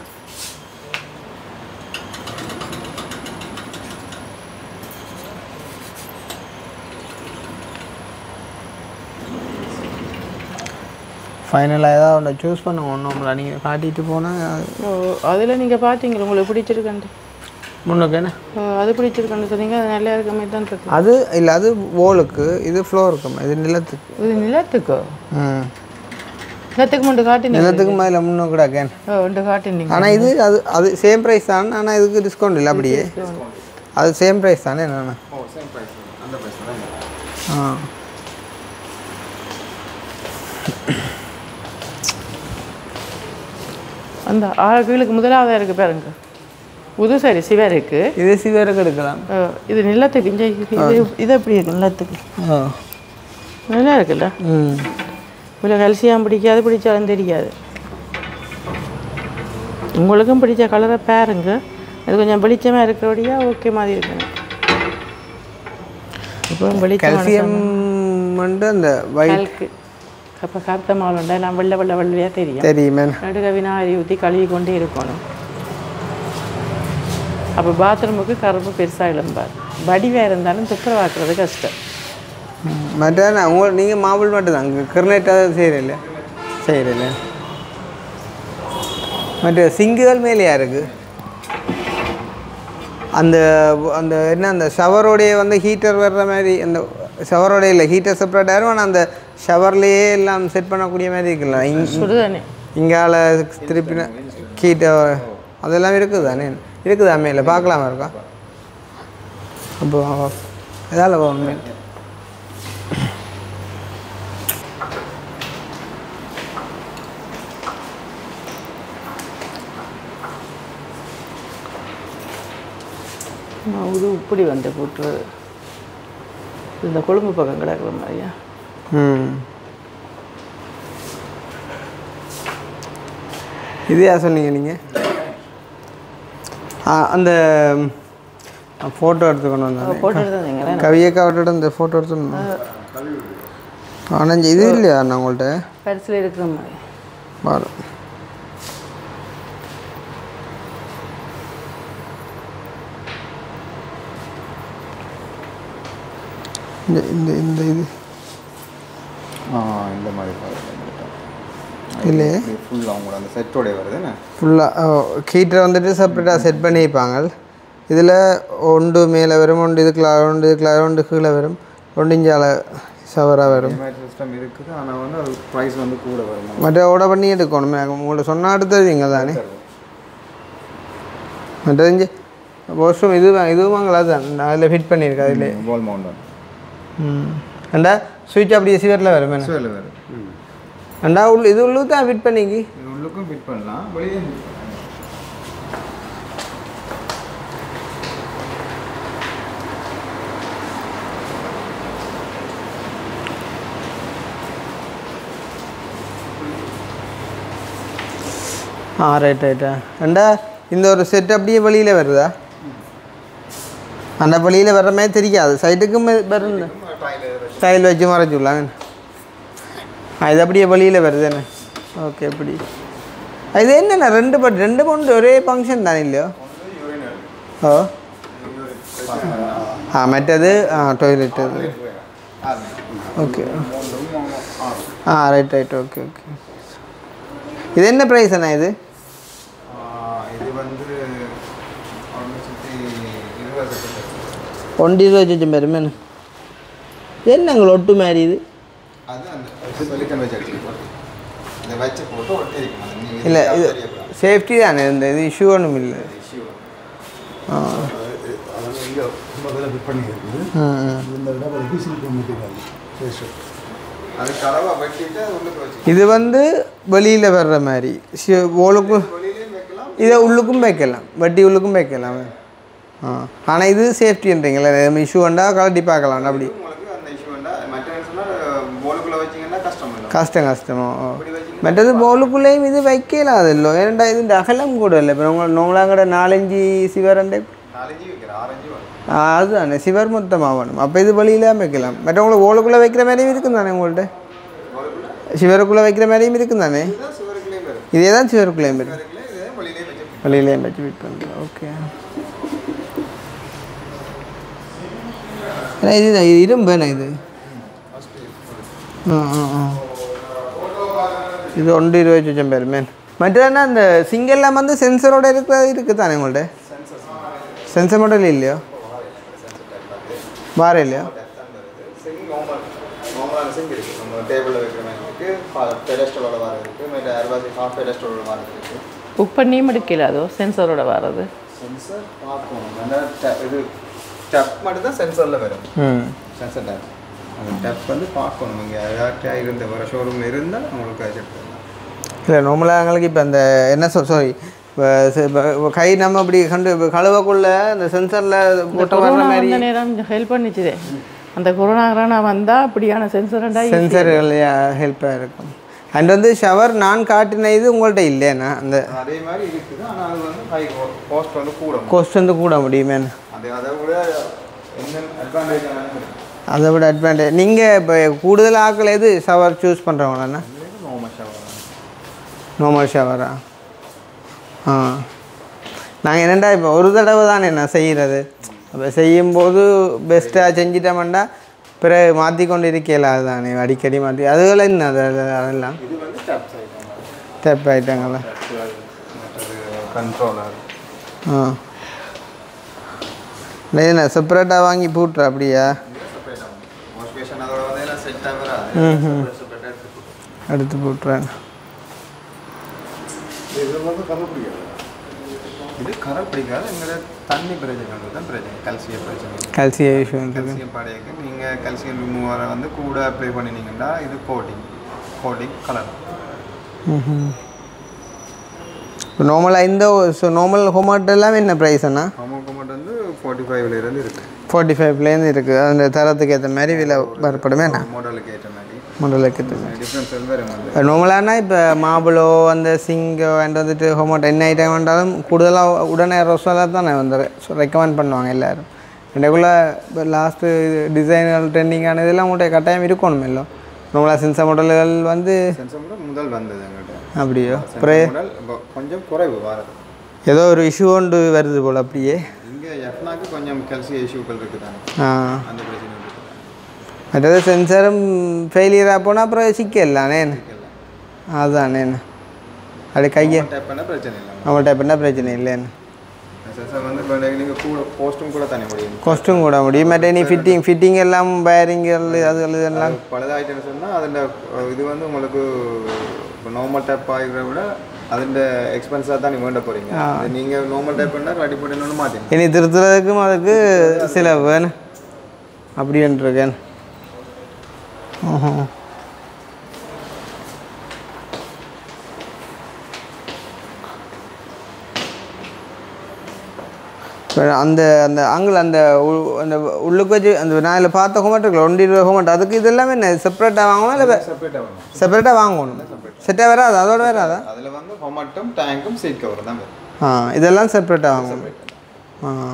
ஃபைனலாக ஏதாவது ஒன்று சூஸ் பண்ணுங்க ஒன்றும்ல நீங்கள் காட்டிட்டு போனால் அதில் நீங்கள் பார்த்தீங்களா உங்களுக்கு பிடிச்சிருக்கண்டு முன்னுக்கு என்ன அது பிடிச்சிருக்கன்னு சொன்னீங்க அது நல்லா இருக்க மாதிரி தான் இருக்கு அது இல்லை அது வோலுக்கு இது ஃப்ளோருக்குமா இது நிலத்துக்கு இது நிலத்துக்கோ ம் நிலத்துக்கு மட்டும் காட்டினீங்க நிலத்துக்கு மேலே முன்னுக்கு கேன் ஓ ஒன்று காட்டினீங்க ஆனால் இது அது அது சேம் ப்ரைஸ் தான் ஆனால் இதுக்கு டிஸ்கவுண்ட் இல்லை அப்படியே அது சேம் ப்ரைஸ் தானே என்னென்ன ஓ சேம் ப்ரைஸ் அந்த ப்ரைஸ் தான் ஆ அந்த ஆறு கீழுக்கு முதலாவதாக இருக்குது பாருங்க புது சரி சிவருக்கு இது சிவருக்கு எடுக்கலாம் இது நிலத்துக்கு இங்கே இது இது எப்படி இருக்கு நிலத்துக்கு ஆ நல்லா இருக்குல்ல ம் இவ்வளோ கல்சியம் பிடிக்காது பிடிச்சாலும் தெரியாது உங்களுக்கும் பிடிச்ச கலரை பாருங்க இது கொஞ்சம் வெளிச்சமாக இருக்கிறபடியா ஓகே மாதிரி இருக்குங்க இப்போ வெளிச்சம் கல்சியம் வந்து அந்த ஒயிட் கல்க்கு அப்போ கருத்த மாவு உண்டா நான் வெள்ளை வெள்ளை வெள்ளையாக தெரியும் தெரியுமே நடுக வினாரி ஊற்றி கழுவி கொண்டே இருக்கணும் அப்போ பாத்ரூமுக்கு கரும்பு பெருசாக எழும்பார் வடிவாக இருந்தாலும் துப்புரவாக்குறது கஷ்டம் மற்ற நான் உங்க நீங்கள் மாவுள் மட்டும் தான் கிரனைட்டாக செய்கிறீல்ல செய்கிறீல்ல மற்ற சிங்குகள் மேலேயா இருக்கு அந்த அந்த என்ன அந்த ஷவரோடைய வந்து ஹீட்டர் வர்ற மாதிரி அந்த ஷவரோடைய இல்லை ஹீட்டர் செப்பரேட் ஆயிரும் ஆனால் அந்த ஷவர்லேயே எல்லாம் செட் பண்ணக்கூடிய மாதிரி இருக்குல்ல இங்க சுடுதானே இங்கால திருப்பி கீட்ட அதெல்லாம் இருக்குது தானே இருக்குதா மேலே பார்க்கலாமா இருக்கா அப்போ எதால் உண்மை இது இப்படி வந்து போட்டுறது இந்த கொழும்பு பக்கம் கிடக்குற மாதிரியா ம் இது யார் சொன்னீங்க நீங்கள் அந்த ஃபோட்டோ எடுத்துக்கணும் வந்தானே போட்டு எடுத்தீங்களா கவியக்கா விட்டுட்டு அந்த ஃபோட்டோ எடுத்துக்கணும் ஆனால் இது இல்லையா நான் உங்கள்கிட்ட பரிசில் இருக்கிற மாதிரி பாரு இந்த இந்த இந்த இது ஆ இந்த மாதிரி பாருங்க இல்லையே ஃபுல்லாக அவங்களோட அந்த செட்டோடைய வருது என்ன ஃபுல்லாக ஹீட்டரை வந்துட்டு செப்பரேட்டாக செட் பண்ணியிருப்பாங்க இதில் ஒன்று மேலே வரும் ஒன்று இதுக்குள்ள ஒன்று இதுக்குள்ள ஒன்று கீழே வரும் ஒன்று இஞ்சால சவராக வரும் இந்த மாதிரி சிஸ்டம் இருக்குது ஆனால் வந்து அது ப்ரைஸ் வந்து கூட வரும் மற்ற ஆர்டர் பண்ணி எடுக்கணும் உங்கள்ட்ட சொன்னால் அடுத்தது இங்கே தானே மற்றது இங்கே வாஷ்ரூம் இது இதுவும் வாங்கலாம் அதுதான் அதில் ஃபிட் பண்ணியிருக்கேன் அதில் வால் மவுண்டன் ம் ரெண்டா சுவிட்ச் அப்படியே சிவரில் வரும் என்ன சுவரில் வேறு ரெண்டா உள்ள இது உள்ளு தான் ஃபிட் பண்ணிக்கி இது உள்ளுக்கும் ஃபிட் பண்ணலாம் வெளியே fit பண்ணலாம். ஆ ரைட் ரைட்டா ரெண்டா இந்த ஒரு செட் அப்படியே வெளியில் வருதா அந்த வெளியில் வர்ற மாதிரி தெரியாது சைட்டுக்கும் வரும் டைல் வச்சு மறைச்சுடலாம் ஆ இது அப்படியே வெளியில் வருது என்ன ஓகே எப்படி இது என்னண்ணா ரெண்டு பட் ரெண்டு பவுண்டு ஒரே ஃபங்க்ஷன் தானே இல்லையோ ஓ ஆ மற்றது ஆ டாய்லெட் அது ஓகே ஆ ரைட் ரைட் ஓகே ஓகே இது என்ன ப்ரைஸ் அண்ணா இது ஆ, இது வந்து ஒன்று சுற்றி இருபது செட்டு ஒன்று இருபது வச்சு பேருமே இது என்னங்க ஒட்டு மாதிரி இது அது அந்த சொல்லிக்கன் வச்சு அடிச்சுக்கலாம் இதை வச்சு போட்டு ஒட்டி இருக்கும் அது நீங்க இல்லை இது தெரியக்கூடாது. சேஃப்டி தானே இந்த இது இஷ்யூ ஒன்றும் இல்லை issue. ஆ அதாவது இங்கே ரொம்ப வேலை ஃபிட் பண்ணி இருக்குது ம், ம். இந்த விட ஒரு பீசில் மெட்டீரியல் ஃபேஷியல் அது கலவா வெட்டிட்டு அது உள்ளுக்கு வச்சு இது வந்து வெளியில் வர்ற மாதிரி ஓலுக்கும் வெளியிலேயும் வைக்கலாம் இதை உள்ளுக்கும் வைக்கலாம் வட்டி உள்ளுக்கும் வைக்கலாம் ஆ ஆனால் இது சேஃப்டின்றீங்களா இஷ்யூ வந்தால் கலட்டி பார்க்கலாம் அப்படி உங்களுக்கு அந்த இஷ்யூ வேண்டாம் மற்ற சொன்னால் போலுக்குள்ளே வச்சிங்கன்னா கஷ்டம் இல்லை கஷ்டம் கஷ்டமோ ஓ. இப்படி வச்சிங்கன்னா மற்றது போலுக்குள்ளேயும் இது வைக்கலாம் அது இல்லை ஏன்டா இது இந்த அகலம் கூட இல்லை இப்போ உங்களை நோங்களாங்கட நாலஞ்சு சிவரண்டை நாலஞ்சு வைக்கிறேன் ஆரஞ்சு வரும் ஆ, அதுதானே சிவர் மொத்தமாக வேணும் அப்போ இது வெளியில் வைக்கலாம் மற்றவங்களுக்கு ஓலுக்குள்ளே வைக்கிற மாதிரியும் இருக்கும் தானே உங்கள்கிட்ட சிவருக்குள்ளே வைக்கிற மாதிரியும் இருக்கும் தானே இதுதான் சுவருக்குள்ளேயும் வரும் இதே தான் சிவருக்குள்ளேயும் வரும் சுவருக்குள்ளே இதே வெளியிலேயும் வச்சு வெளியிலேயும் வச்சு ஃபிட் பண்ணுறேன் ஓகே ஏன்னா இது இது இரும்பு என்ன இது ஆ ஆ ஆ இது ஒன்று இருபது வச்சம் பேர் மேன் மற்றதுனா இந்த சிங்கெல்லாம் வந்து சென்சரோட இருக்கிறது இருக்குது தானே உங்கள்கிட்ட சென்சர் மாடல் இல்லையோ வார இல்லையோ சிங் நார்மல் நார்மலான சிங் இருக்குது நம்ம டேபிளில் வைக்கிற மாதிரி இருக்குது பெடஸ்டலோட வர இருக்குது மற்ற அறுபது ஹாஃப் பெடஸ்டலோட வர இருக்குது புக் பண்ணியும் எடுக்கல அதோ சென்சரோட வர்றது சென்சர் பார்க்கணும் அந்த ta- இது டப் மட்டும் தான் சென்சரில் வரும் ம் சென்சர் டேப் அந்த டப் வந்து பார்க்கணும் இங்கே யார்கிட்ட இருந்த வர ஷோரூமில் இருந்தால் உங்களுக்கு அட்ஜெக்ட் பண்ணலாம் இல்லை நார்மலாக எங்களுக்கு இப்போ அந்த என்ன சொல் சாரி கை நம்ம இப்படி கண்டு இப்ப கழுவக்குள்ள அந்த சென்சரில் இந்த போட்டு வர்ற கொரோனா மாதிரி வந்த நேரம் ஹெல்ப் பண்ணிச்சுதே அந்த கொரோனா கொரோனா வந்தால் அப்படியான சென்சரண்டா சென்சர்கள் ஹெல்ப்பாக இருக்கும் அண்ட் வந்து ஷவர் நான் காட்டின இது உங்கள்கிட்ட இல்லைண்ணா அந்த அதே மாதிரி இருக்குது ஆனால் அது வந்து ஹை காஸ்ட் வந்து கூட கோஸ்ட் வந்து கூட முடியுமே அது அதை விட என்ன அட்வான்டேஜ் அதை விட அட்வான்டேஜ் நீங்கள் இப்போ கூடுதல் ஆட்கள் எது ஷவர் சூஸ் பண்ணுறவங்களாண்ணா நோம ஷவர் நார்மல் ஷவரா ஆ நாங்கள் என்னண்டா இப்போ ஒரு தடவை தானே நான் செய்கிறது அப்போ செய்யும்போது பெஸ்ட்டாக செஞ்சிட்டோம்டா பிறகு மாற்றி கொண்டு இருக்கல அதுதானே அடிக்கடி மாற்றி அதுகளை என்ன அது அது- அதெல்லாம் இது வந்து ஸ்டெப்ஸ் ஐட்டம் ஸ்டெப் ஆகிட்டாங்களா மற்றது கண்ட்ரோலர் ஆ இல்லை என்ன செப்பரேட்டாக வாங்கி போட்டுற அப்படியா வாஷ் பேஷன் அதோட வந்து எல்லாம் செட் ஆகிறா செப்பரேட்டாக எடுத்து எடுத்து போட்டுறேன் இது வந்து கண்டுபிடிக்காது இது கரை பிடிக்காது எங்களோட தண்ணி பிரச்சனை தான் பிரச்சனை கல்சியம் பிரச்சனை கல்சிய இஷ்யூ இருக்குது கல்சியம் படையக்கு நீங்கள் கல்சியம் ரிமூவரை வந்து கூட அப்ளை பண்ணினீங்கன்னா இது கோட்டிங் கோட்டிங் கலர் ம் இப்போ நார்மலாக இந்த ஸோ நார்மல் ஹோமாட் எல்லாமே என்ன ப்ரைஸ் அண்ணா ஹோமோகோமட் வந்து ஃபார்ட்டி ஃபைவ்லேருந்து இருக்குது ஃபார்ட்டி ஃபைவ்லேருந்து இருக்குது அந்த தரத்துக்கு ஏற்ற மாதிரி விலை வரப்படுமே என்ன மாடலுக்கு ஏற்ற மாதிரி மாடலுக்கு ஏற்ற டிஃப்ரென்ஸ் வரும் வந்து நார்மலானா இப்போ மாபிளோ அந்த சிங்கோ அண்ட் வந்துட்டு ஹோமோட் என்ன ஐட்டம் வேண்டாலும் கூடுதலாக உடனே ரொசலாக தான் வந்து ரெக்கமெண்ட் பண்ணுவாங்க எல்லோரும் ரெண்டுக்குள்ளே இப்போ லாஸ்ட்டு டிசைனல் ட்ரெண்டிங்கான இதெல்லாம் உங்கள்கிட்ட கட்டாயம் இருக்கணும் இல்லை நார்மலாக சின்சா மாடல்கள் வந்து சென்சர் மாடல் முதல் வந்தது எங்கள்கிட்ட அப்படியோ சென்சர் மாடல் இப்போ கொஞ்சம் குறைவு வாரது ஏதோ ஒரு இஷ்யூ ஒன்று வருது போல் அப்படியே இங்கே எஃப்னாக்கு கொஞ்சம் கல்சியம் இஷ்யூக்கள் இருக்குது தானே ஆ அந்த பிரச்சனை இருக்குது மற்றது சென்சரும் ஃபெயிலியராக போனால் அப்புறம் சிக்கலானே அதுதானே அப்படி கையை டேப் பண்ண பிரச்சனை இல்லை அவங்கள்ட்ட எப்படின்னா பிரச்சனை இல்லைன்னு சென்சார் வந்து இப்போ நீங்கள் கூட போஸ்ட்டும் கூட தனி முடியும் கொஸ்டும் கூட முடியும் மற்ற நீ ஃபிட்டிங் ஃபிட்டிங் எல்லாம் வயரிங்கள் அது இதெல்லாம் பழுதாயிட்டுன்னு சொன்னால் அதில் இது வந்து உங்களுக்கு இப்போ நார்மல் டேப் ஆகிற விட அதில் எக்ஸ்பென்ஸாக தான் நீங்கள் வேண்ட போகிறீங்க நீங்கள் நார்மல் டேப் பண்ணால் ரெடி பண்ணணும்னு மாற்றிங்க இனி திருத்துறதுக்கும் அதுக்கு சில வேணும் அப்படின்ட்டுருக்கேன் அந்த அந்த ஆங்கிள் அந்த உ- அந்த உள்ளுக்கு வச்சு அந்த நான் இதில் பார்த்த ஹோமட் இருக்குல்ல ஒண்டி ரூபா ஹோமட் அதுக்கு இதெல்லாமே என்ன செப்பரேட்டாக வாங்குவோம் இல்லை செப்பரேட்டாக வேணும் செப்பரேட்டாக வாங்கணும் செட்டாக வராது அதோட வராதா அதில் வந்து ஹொமட்டும் டேங்க்கும் சீட் கவர் தான் வரும் ஆ இதெல்லாம் செப்பரேட்டாக வாங்கணும் ஆ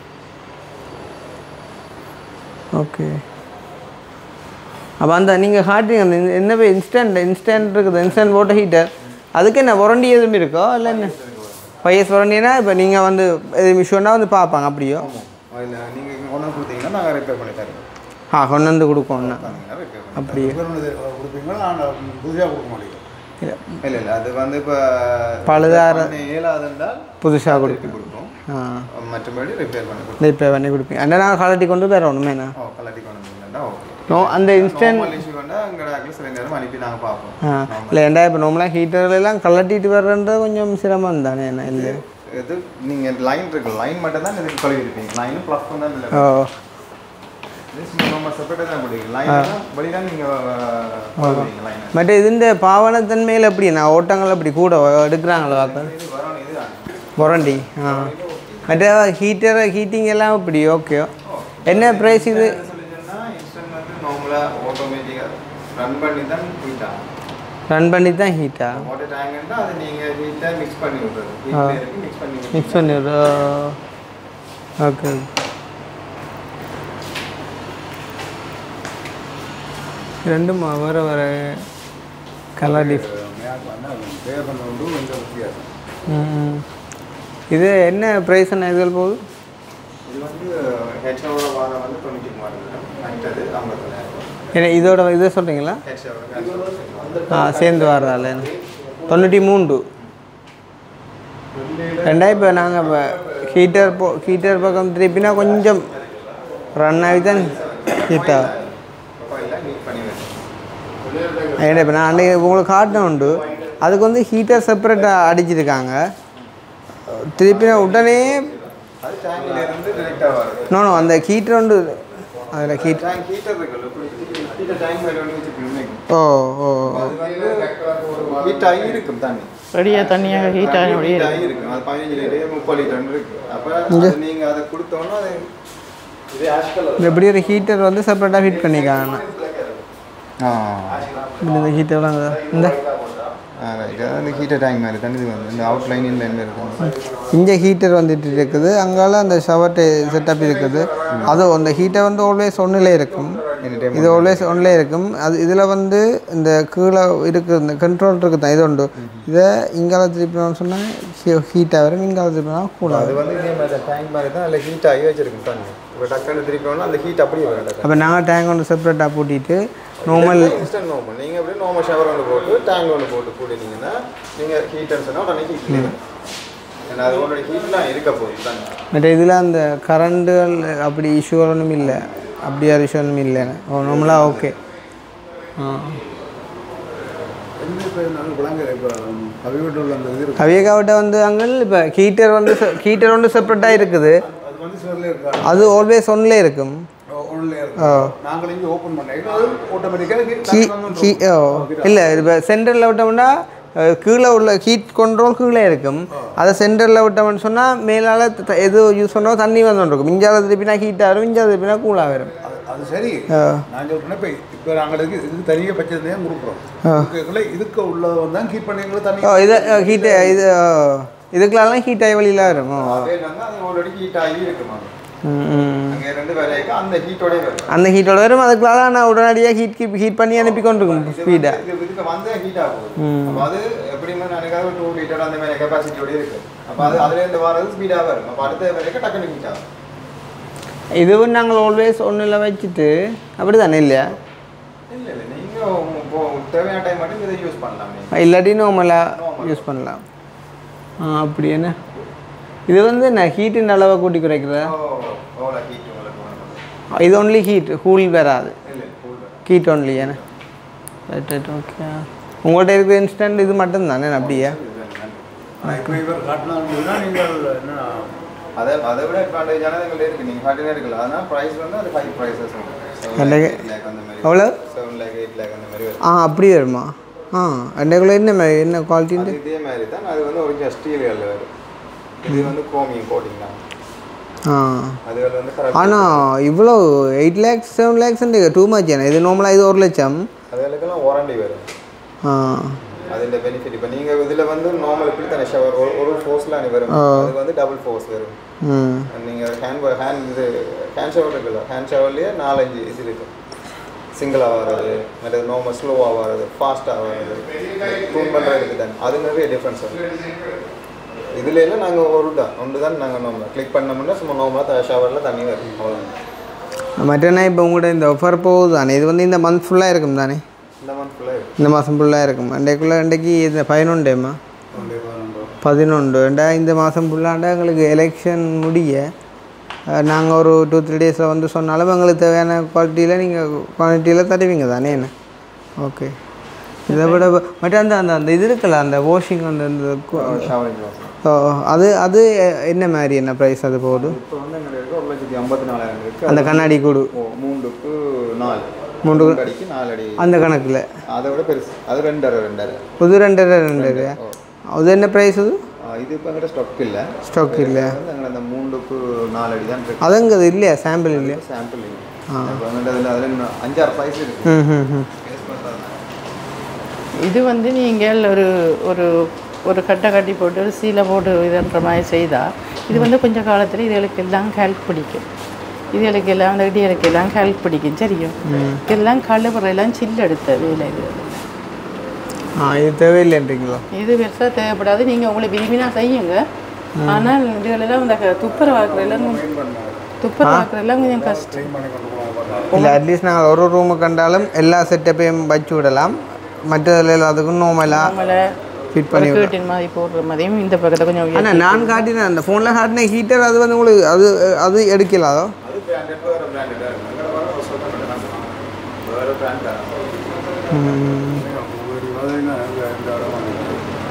ஓகே அப்போ அந்த நீங்கள் காட்டுறீங்க அந்த இந்த- என்ன பேர் இன்ஸ்டன்ட் இன்ஸ்டன்ட் இருக்குது இன்ஸ்டன்ட் வாட்டர் ஹீட்டர் அதுக்கு என்ன வாரண்டி எதுவும் இருக்கோ இல்லை என்ன ஃபைவ் இயர்ஸ் வாரண்டினா இப்போ நீங்கள் வந்து இது மிஷோன்னா வந்து பார்ப்பாங்க அப்படியோ அதில் நீங்கள் கொண்டு வந்து கொடுத்தீங்கன்னா நாங்கள் ரிப்பேர் பண்ணி தருவோம் ஆ கொண்டு வந்து கொடுக்கோண்ணா தந்தீங்கன்னா repair பண்ணி அப்படியே கொடுப்பீங்களா நான் புதிதாக கொடுக்க மாட்டேங்க இல்லை தருவோம். இல்லை இல்லை அது வந்து இப்போ பழுதார- ஏழாவது இருந்தால் புதுசாக கொடுப்போம் கொடுப்போம் ஆ மற்றபடி ரிப்பேர் பண்ணி கொடுப்போம் இப்போ பண்ணி கொடுப்பீங்க அண்ணா நான் கலட்டி கொண்டு வேறு ஒன்றுமேண்ணா ஓ கலட்டி கொண்டு வந்தீங்கன்னா ஓகே நோ அந்த இன்ஸ்டன்ட் நார்மல் இஷ்யூ வந்தால் எங்கள் ஆக்கில் சில நேரம் அனுப்பி நாங்கள் பார்ப்போம் ஆ இல்லை ஏன்டா இப்போ நார்மலாக ஹீட்டர்லாம் கலட்டிட்டு வர்றது கொஞ்சம் சிரமம் தானே என்ன இல்லை இது நீங்கள் லைன் இருக்கு லைன் மட்டும் தான் இதுக்கு கழுவி இருப்பீங்க லைனும் ப்ளஸ் தான் இல்லை ஓ நம்ம செப்பரேட்டாக தான் முடியும் லைன் வெளியில் நீங்கள் போடுவீங்க லைன் மற்ற இதுஇந்த பாவனத்தன்மையில் எப்படி நான் ஓட்டங்கள் அப்படி கூட எடுக்கிறாங்களோ வாக்கள் இது வரணும் இது பொரண்டி ஆ மற்ற ஹீட்டர் ஹீட்டிங் எல்லாம் இப்படி ஓகே என்ன ப்ரைஸ் இது சொல்லி சொன்னால் இன்ஸ்டன்ட் வந்து நார்மலாக ஆட்டோமேட்டிக்காக ரன் பண்ணி தான் போயிட்டாங்க ரன் பண்ணி தான் ஹீட்டா வாட்டர் டேங்க்னா அது நீங்கள் ஹீட்டை மிக்ஸ் பண்ணி விடுறது ஹீட்டில் இருக்கு மிக்ஸ் பண்ணி விடுறது. மிக்ஸ் பண்ணிடுறோம் ஓகே ரெண்டும் வர வர கலர் டிஃப் பேர் பண்ண உண்டு கொஞ்சம் வித்தியாசம் ம். இது என்ன ப்ரைஸ் என்ன இதில் போகுது இது வந்து ஹெச்ஓட வாரம் வந்து தொண்ணூற்றி மூணு நைட்டது ஐம்பத்தொன்னாயிரம் ஏன்னா இதோட இதை சொல்கிறீங்களா ஹெச்ஓட ஆ சேர்ந்து வர்றதால தொண்ணூற்றி மூன்று ரெண்டா இப்போ நாங்கள் இப்போ ஹீட்டர் போ ஹீட்டர் பக்கம் திருப்பினா கொஞ்சம் ரன் ஆகி தான் ஹீட் ஆகும் இல்லை மீட் பண்ணி வச்சு ஏன்னா இப்போ நான் அன்றைக்கி உங்களுக்கு காட்டின உண்டு அதுக்கு வந்து ஹீட்டர் செப்பரேட்டாக அடிச்சிருக்காங்க திருப்பினா உடனே அது டேங்கில் இருந்து டிரெக்டாக வருது நோ அந்த ஹீட்டர் உண்டு அதில் ஹீட் டேங்க் ஹீட்டர் இருக்குல்ல ஹீட்டர் டேங்க் மேலே வந்து வச்சுருக்கீங்க ஓ ஓ அது வந்து ஹீட் ஆகி இருக்கும் தண்ணி ரெடியாக தண்ணியாக ஹீட் ஆன ஹீட் ஆகி இருக்கும் அது பதினஞ்சு லிட்டர் முப்பது லிட்டர் இருக்கு அப்போ அது நீங்கள் அதை கொடுத்தோன்னா அது இது ஆஷ் கலர் எப்படி ஒரு ஹீட்டர் வந்து செப்பரேட்டாக ஹீட் பண்ணிக்காங்க ஆ இந்த ஹீட்டர்லாம் இந்த ஆ ரைட் அந்த ஹீட்டர் டேங்க் மாதிரி தண்ணி இது வந்து இந்த அவுட்லைன் இல்லை என்ன இருக்கும் இங்கே ஹீட்டர் வந்துட்டு இருக்குது அங்கால அந்த ஷவர் செட்டப் இருக்குது அது அந்த ஹீட்டர் வந்து ஆல்வேஸ் ஒன்றிலே இருக்கும் இது ஆல்வேஸ் ஒன்றிலே இருக்கும் அது இதில் வந்து இந்த கீழே இருக்குது இந்த கண்ட்ரோல் இருக்குது தான் இது உண்டு இதை இங்கால திருப்பினோம்னு சொன்னால் ஹீட்டாக வரும் இங்கால திருப்பினா கூலாக அது வந்து இதே மாதிரி டேங்க் மாதிரி தான் அதில் ஹீட் ஆகி வச்சிருக்கும் தண்ணி இப்போ டக்குன்னு திருப்பி வேணா அந்த ஹீட் அப்படியே வரும் டக்கு அப்போ நாங்கள் டேங்க் ஒன்று செப்பரேட்டாக பூட்டிட்டு நார்மல் இன்ஸ்டன்ட் நார்மல் நீங்கள் அப்படியே நார்மல் ஷவர் ஒன்று போட்டு டேங்க் ஒன்று போட்டு போட்டுனீங்கன்னா நீங்கள் ஹீட்டர் சொன்னால் உடனே ஹீட் ஏன்னா அது உங்களோட ஹீட்லாம் இருக்க போகுது தண்ணி மற்ற இதில் அந்த கரண்டுகள் அப்படி இஷ்யூ ஒன்றும் இல்லை அப்படி ஒரு இஷ்யூ ஒன்றும் இல்லை ஓ நார்மலாக ஓகே ஆ என்ன இப்போ நல்ல விளங்குற இப்போ கவிவீட்டில் உள்ள அந்த இது இருக்கு கவியகாவிட்ட வந்து அங்கே இப்போ ஹீட்டர் வந்து ஹீட்டர் வந்து செப்பரேட்டாக இருக்குது அது வந்து சிவரில் இருக்கா அது ஆல்வேஸ் ஒன்லே இருக்கும் ஒன்றில் இருக்கு ஓ நாங்கள் இங்கே ஓப்பன் பண்ணேன் அது ஆட்டோமேட்டிக்காக ஹீ ஹீ ஓ இல்லை இப்போ சென்டரில் விட்டோம்னா அஹ், கீழே உள்ள ஹீட் கண்ட்ரோல் கீழே இருக்கும் அதை சென்டரில் விட்டோம்னு சொன்னால் மேலால் த- எது யூஸ் பண்ணோம் தண்ணி வந்துருக்கும் இஞ்சால திருப்பினா ஹீட்டாக வரும் இஞ்சால திருப்பினா கூலாக வரும் அது- அது சரி ஆ. நான் சொல்றேன் இப்போ இப்போ நாங்கள் இதுக்கு இதுக்கு தனியாக பச்சை தான் கொடுக்குறோம் இதுக்குள்ள இதுக்கு உள்ளது தான் கீப் பண்ணி தண்ணி ஓ இது ஹீட்டு இது ஓ, இதுக்கெல்லாம் ஹீட் ஆகி வழியில் வரும் ஓ அதே வந்து அது ஆல்ரெடி ஹீட் ஆகி இருக்கும் அது ம், ம். அங்கே ரெண்டு வேலைக்கு அந்த ஹீட்டோடய வரும் அந்த ஹீட்டோட வரும் அதுக்குள்ள நான் உடனடியாக ஹீட் கீப் ஹீட் பண்ணி அனுப்பி கொண்டிருக்கும் ஸ்பீடாக இது இதுக்கு வந்து ஹீட் ஆகும் அப்போ அது எப்படியுமே நினைக்காத டூ லிட்டர் அந்த மாதிரி கெப்பாசிட்டியோட இருக்கு அப்போ அது அதுலேருந்து வரது ஸ்பீடாக வரும் அப்போ அடுத்த வரைக்கும் டக்குனு ஹீட் ஆகும் இதுவும் நாங்கள் ஆல்வேஸ் ஒன்றில் வச்சுட்டு அப்படி தானே இல்லையா இல்லை இல்லை நீங்கள் இப்போ தேவையான டைம் மட்டும் இதை யூஸ் பண்ணலாம் நீங்கள் இல்லாட்டி நார்மலாக யூஸ் பண்ணலாம் ஆ அப்படி என்ன இது வந்து நான் ஹீட்டின் அளவை கூட்டி குறைக்கிறதா ஓல ஹீட் உங்களுக்கு வேணும் இது ஒன்லி ஹீட் கூல் வராது இல்லை கூல் ஹீட் ஒன்லி ஏன்னா ரைட் ரைட் ஓகே உங்கள்கிட்ட இருக்கிற இன்ஸ்டன்ட் இது மட்டும் தானே அப்படியா இப்போ இவர் காட்டினா நீங்கள் என்ன அதை அதை விட அட்வான்டேஜானது எங்கள்ட்ட இருக்குது நீங்கள் காட்டினே இருக்கலாம் ஆனால் ப்ரைஸ் வந்து அது ஃபைவ் ப்ரைஸஸ் எனக்கு லேக் அந்த மாதிரி எவ்வளோ செவன் லேக் எயிட் லேக் அந்த மாதிரி வரும் ஆ அப்படி வருமா ஆ ரெண்டுக்குள்ள என்ன மாதிரி என்ன குவாலிட்டின்ட்டு அது இதே மாதிரி தான் அது வந்து ஒரிஜினல் ஸ்டீல்களில் வரும் இது வந்து குரோமியம் கோட்டிங் தான் ஆ அது வந்து கரெக்ட் ஆனால் இவ்வளோ எயிட் லேக்ஸ் செவன் லேக்ஸ்ன்ட்டு டூ மச் ஏன்னா இது நார்மலாக இது ஒரு லட்சம் அதுகளுக்கெல்லாம் வாரண்டி வரும் ஆ அதில் பெனிஃபிட் இப்போ நீங்கள் இதில் வந்து நார்மல் இப்படி தானே ஷவர் ஒரு ஒரு ஃபோர்ஸில் அணி வரும் அது வந்து டபுள் ஃபோர்ஸ் வரும் ம் நீங்கள் ஹேண்ட் ஹேண்ட் இது ஹேண்ட் ஷவர் இருக்குல்ல ஹேண்ட் ஷவர்லேயே நாலஞ்சு இது இருக்கு சிங்கிளாக வர்றது மற்றது நார்மல் ஸ்லோவாக வர்றது ஃபாஸ்ட்டாக வர்றது ட்யூன் பண்ணுறதுக்கு தான் அது நிறைய டிஃப்ரென்ஸ் வரும் இதுல எல்லாம் நாங்கள் ஒரு தான் ஒன்று தான் நாங்கள் நார்மல் கிளிக் பண்ணோம்னா சும்மா நார்மலாக ஷவரில் தண்ணி வரும் அவ்வளோ மற்றனா இப்போ உங்கள்கிட்ட இந்த ஆஃபர் போகுது தானே இது வந்து இந்த மந்த் ஃபுல்லாக இருக்கும் தானே இந்த மந்த் ஃபுல்லாக இருக்கும் இந்த மாதம் ஃபுல்லாக இருக்கும் அன்றைக்குள்ளே அன்றைக்கு இந்த பதினொண்டேம்மா பதினொன்று ரெண்டா இந்த மாதம் ஃபுல்லாண்டா எங்களுக்கு எலெக்ஷன் முடிய நாங்கள் ஒரு டூ த்ரீ டேஸில் வந்து சொன்னாலும் எங்களுக்கு தேவையான குவாலிட்டியில் நீங்கள் குவாலிட்டியில் தருவீங்க தானே என்ன ஓகே இதை விட வ- மற்ற அந்த அந்த அந்த இது இருக்குல்ல அந்த வாஷிங் அந்த இந்த கு- ஷவரிங் வாஷ் ஓ, அது அது என்ன மாதிரி என்ன ப்ரைஸ் அது போகுது இப்போ வந்து எங்களுக்கு இருக்கு ஒரு லட்சத்தி ஐம்பத்தி நாலாயிரம் இருக்கு அந்த கண்ணாடி கூடு ஓ மூண்டுக்கு நாலு மூன்று மூணு அடிக்கு நாலு அடி அந்த கணக்கில் அதை விட பெருசு அது ரெண்டரை ரெண்டரை புது ரெண்டரை ரெண்டரை அது என்ன ப்ரைஸ் அது ஆ, இது இப்போ எங்கிட்ட ஸ்டாக் இல்லை ஸ்டாக் இல்லை வந்து எங்களை அந்த மூண்டுக்கு நாலு அடி தான் இருக்கு அதுங்க அது இல்லையா சாம்பிள் இல்லையா சாம்பிள் இப்போ எங்கிட்ட அதில் அதில் இன்னும் அஞ்சாறு ப்ரைஸ் இருக்கு ம் ம் ம் Taste பார்த்தா தான். இது வந்து நீங்கள் ஒரு ஒரு ஒரு கட்டை கட்டி போட்டு ஒரு சீலை போட்டு இதுன்ற மாதிரி செய்தால் இது வந்து கொஞ்ச காலத்தில் இதுகளுக்கு எல்லாம் ஹெல்ப் பிடிக்கும் இதுகளுக்கு எல்லாம் அந்த இடிகளுக்கு எல்லாம் ஹெல்ப் பிடிக்கும் சரியும் இதெல்லாம் கழுவுறெல்லாம் சில்லு எடுத்த வேலை இது ஆ இது தேவையில்லைன்றீங்களா இது பெருசாக தேவைப்படாது நீங்கள் உங்களை விரும்பினா செய்யுங்க ஆனால் இதுகளெல்லாம் இந்த க- துப்புர வாக்குறெல்லாம் துப்புர வாக்குறெல்லாம் கொஞ்சம் கஷ்டம் இல்லை அட்லீஸ்ட் நாங்கள் ஒரு ரூமு கண்டாலும் எல்லா செட்டப்பையும் வச்சு விடலாம் மற்றதில் எல்லாத்துக்கும் நோமலாக நம்மளை ஃபிட் பண்ணி ஒரு கேட்டின் மாதிரி போடுற மாதிரியும் இந்த பக்கத்தை கொஞ்சம் உயர்த்தி- ஆனால் நான் காட்டினேன் அந்த ஃபோனில் காட்டின ஹீட்டர் அது வந்து உங்களுக்கு அது அது எடுக்கலாதோ அது பிராண்டட் வேறு பிராண்டடாக இருக்கும் எங்களை வர ஒரு சொல்ல மட்டும் தான் வேறு பிராண்ட் தான் இந்த இடம் வாங்கினேன்.